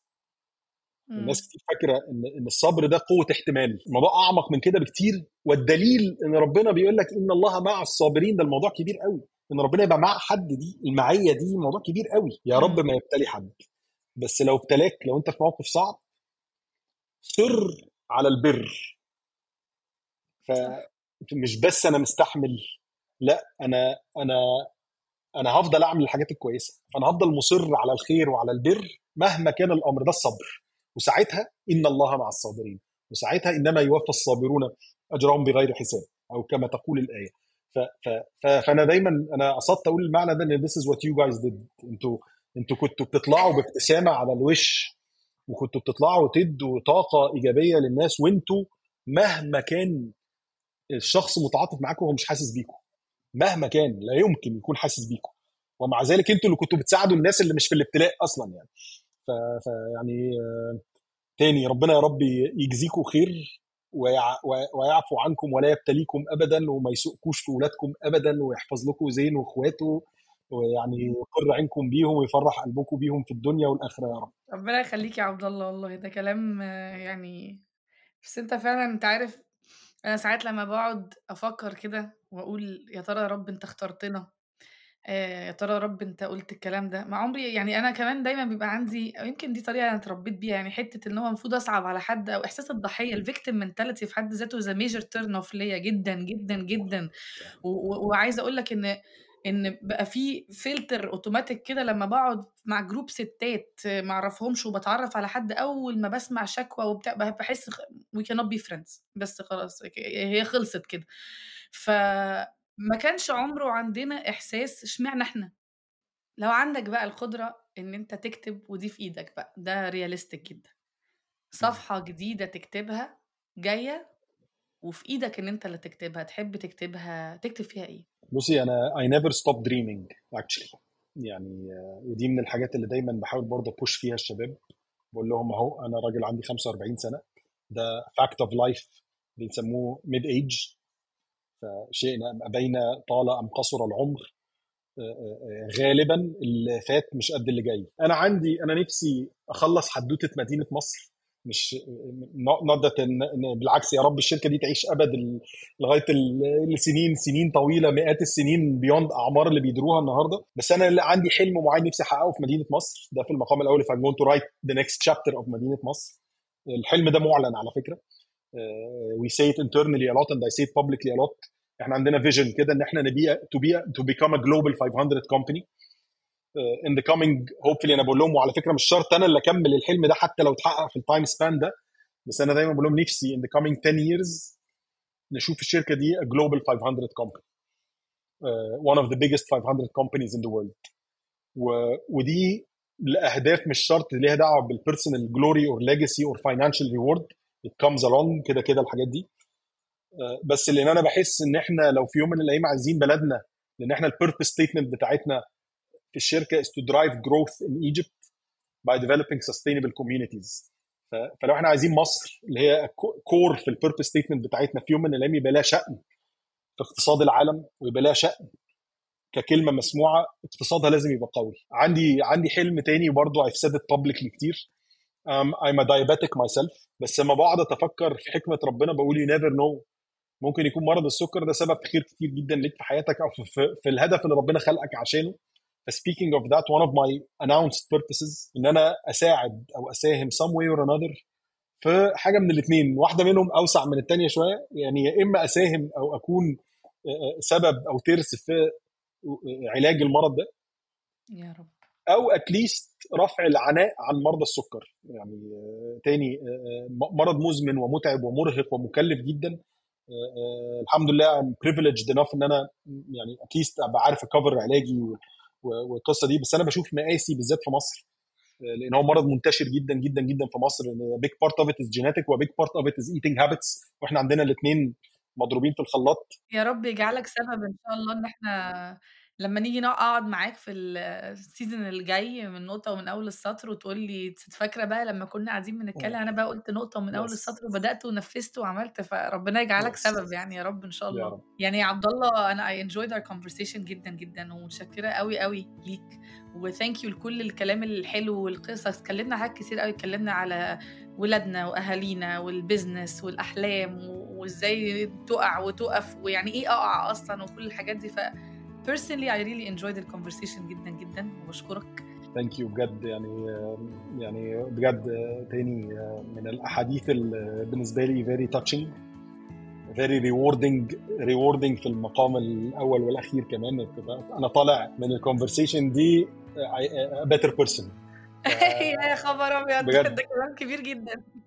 Speaker 2: الناس
Speaker 1: مم.
Speaker 2: كتير فاكره ان ان الصبر ده قوه احتمال الموضوع اعمق من كده بكتير والدليل ان ربنا بيقول لك ان الله مع الصابرين ده الموضوع كبير قوي ان ربنا يبقى مع حد دي المعيه دي موضوع كبير قوي يا رب
Speaker 1: مم.
Speaker 2: ما يبتلي حد بس لو ابتلاك لو انت في موقف صعب سر على البر
Speaker 1: صح
Speaker 2: فمش بس انا مستحمل لا انا انا انا هفضل اعمل الحاجات الكويسه فانا هفضل مصر على الخير وعلى البر مهما كان الامر ده الصبر وساعتها ان الله مع الصابرين وساعتها انما يوفى الصابرون اجرهم بغير حساب او كما تقول الايه ف ف ف فانا دايما انا قصدت اقول المعنى ده ان this is what you guys did انتوا انتوا كنتوا بتطلعوا بابتسامه على الوش وكنتوا بتطلعوا تدوا طاقه ايجابيه للناس وانتوا مهما كان الشخص متعاطف معاكم هو مش حاسس بيكم مهما كان لا يمكن يكون حاسس بيكم ومع ذلك انتوا اللي كنتوا بتساعدوا الناس اللي مش في الابتلاء اصلا يعني فيعني آه، تاني ربنا يا رب يجزيكم خير ويعفو عنكم ولا يبتليكم ابدا وما يسوقكوش في اولادكم ابدا ويحفظ لكم زين واخواته ويعني يقر عينكم بيهم ويفرح قلبكم بيهم في الدنيا والاخره يا رب
Speaker 1: ربنا يخليك يا عبد الله والله ده كلام يعني بس انت فعلا انت عارف انا ساعات لما بقعد افكر كده واقول يا ترى يا رب انت اخترتنا آه، يا ترى يا رب أنت قُلت الكلام ده، مع عمري يعني أنا كمان دايمًا بيبقى عندي أو يمكن دي طريقة أنا اتربيت بيها، يعني حتّة إن هو المفروض أصعب على حد أو إحساس الضحية الvictim mentality في حد ذاته is a major turn off ليّا جدًا، جدًا، جدًا، و و وعايزة أقول لك إن إن بقى في فلتر أوتوماتيك كده لمّا بقعد مع جروب ستات ما أعرفهمش وباتعرّف على حد أول ما باسمع شكوى وبتاع باحس خ we cannot be friends بس خلاص هي خلصت كده. ف ما كانش عمره عندنا إحساس اشمعنى إحنا؟ لو عندك بقى القدرة إن أنت تكتب ودي في إيدك بقى، ده realistic جدًا. صفحة جديدة تكتبها جاية وفي إيدك إن أنت اللي تكتبها، تحب تكتبها تكتب فيها إيه؟
Speaker 2: بُصّي أنا I never stop dreaming actually يعني ودي من الحاجات اللي دايمًا بحاول برضه push فيها الشباب، بقول لهم أهو أنا راجل عندي 45 سنة، ده fact of life بيسموه mid age فشئنا أم أبينا طال أم قصر العمر آه، آه، آه، غالبا اللي فات مش قد اللي جاي انا عندي انا نفسي اخلص حدوته مدينه مصر مش نوت ان بالعكس يا رب الشركه دي تعيش ابد لغايه السنين سنين طويله مئات السنين بيوند اعمار اللي بيدروها النهارده بس انا اللي عندي حلم معين نفسي احققه في مدينه مصر ده في المقام الاول if I'm going to write the next chapter of مدينه مصر الحلم ده معلن على فكره we say it internally a lot and I say it publicly a lot احنا عندنا فيجن كده ان احنا نبيع تو بي تو بيكام ا جلوبال 500 كومباني ان ذا كومينج هوبفلي انا بقول لهم وعلى فكره مش شرط انا اللي اكمل الحلم ده حتى لو اتحقق في التايم سبان ده بس انا دايما بقول لهم نفسي ان ذا كومينج 10 years نشوف الشركه دي ا جلوبال 500 كومباني one of the biggest 500 companies in the world و, ودي لاهداف مش شرط ليها دعوه بالبيرسونال جلوري اور ليجاسي اور فاينانشال ريورد it comes along كده كده الحاجات دي بس لان انا بحس ان احنا لو في يوم من الايام عايزين بلدنا لان احنا البيربس ستيتمنت بتاعتنا في الشركه is to drive growth in Egypt by developing sustainable communities فلو احنا عايزين مصر اللي هي كور في البيربس ستيتمنت بتاعتنا في يوم من الايام يبقى لها شأن في اقتصاد العالم ويبقى لها شأن ككلمه مسموعه اقتصادها لازم يبقى قوي عندي عندي حلم تاني برضه I've said it publicly كتير um, I'm a diabetic myself بس لما بقعد اتفكر في حكمه ربنا بقول you never know ممكن يكون مرض السكر ده سبب خير كتير جدا ليك في حياتك او في, في الهدف اللي ربنا خلقك عشانه speaking of that one of my announced purposes ان انا اساعد او اساهم some way or another في حاجه من الاثنين واحده منهم اوسع من الثانيه شويه يعني يا اما اساهم او اكون سبب او ترس في علاج المرض ده
Speaker 1: يا رب
Speaker 2: او اتليست رفع العناء عن مرضى السكر يعني تاني مرض مزمن ومتعب ومرهق ومكلف جدا آه، الحمد لله ام بريفليجد انف ان انا يعني اتليست ابقى عارف اكفر علاجي والقصه دي بس انا بشوف مقاسي بالذات في مصر آه، لان هو مرض منتشر جدا جدا جدا في مصر بيج بارت اوف ات از جينيتك وبيج بارت اوف ات از ايتنج هابتس واحنا عندنا الاثنين مضروبين في الخلاط
Speaker 1: يا رب يجعلك سبب ان شاء الله ان احنا لما نيجي نقعد معاك في السيزون الجاي من نقطة ومن أول السطر وتقول لي فاكرة بقى لما كنا قاعدين بنتكلم أنا بقى قلت نقطة من أول السطر وبدأت ونفذت وعملت فربنا يجعلك سبب يعني يا رب إن شاء الله رب. يعني يا عبد الله أنا I enjoyed our conversation جدا جدا ومتشكرة قوي قوي ليك وثانك يو لكل الكلام الحلو والقصص اتكلمنا حاجات كتير قوي اتكلمنا على ولادنا واهالينا والبزنس والاحلام وازاي تقع وتقف ويعني ايه اقع اصلا وكل الحاجات دي ف personally I really enjoyed the conversation جدا جدا وبشكرك
Speaker 2: ثانك يو بجد يعني يعني بجد تاني من الاحاديث اللي بالنسبه لي very touching very rewarding rewarding في المقام الاول والاخير كمان انا طالع من الكونفرسيشن دي a better person
Speaker 1: يا خبر ابيض ده كلام كبير جدا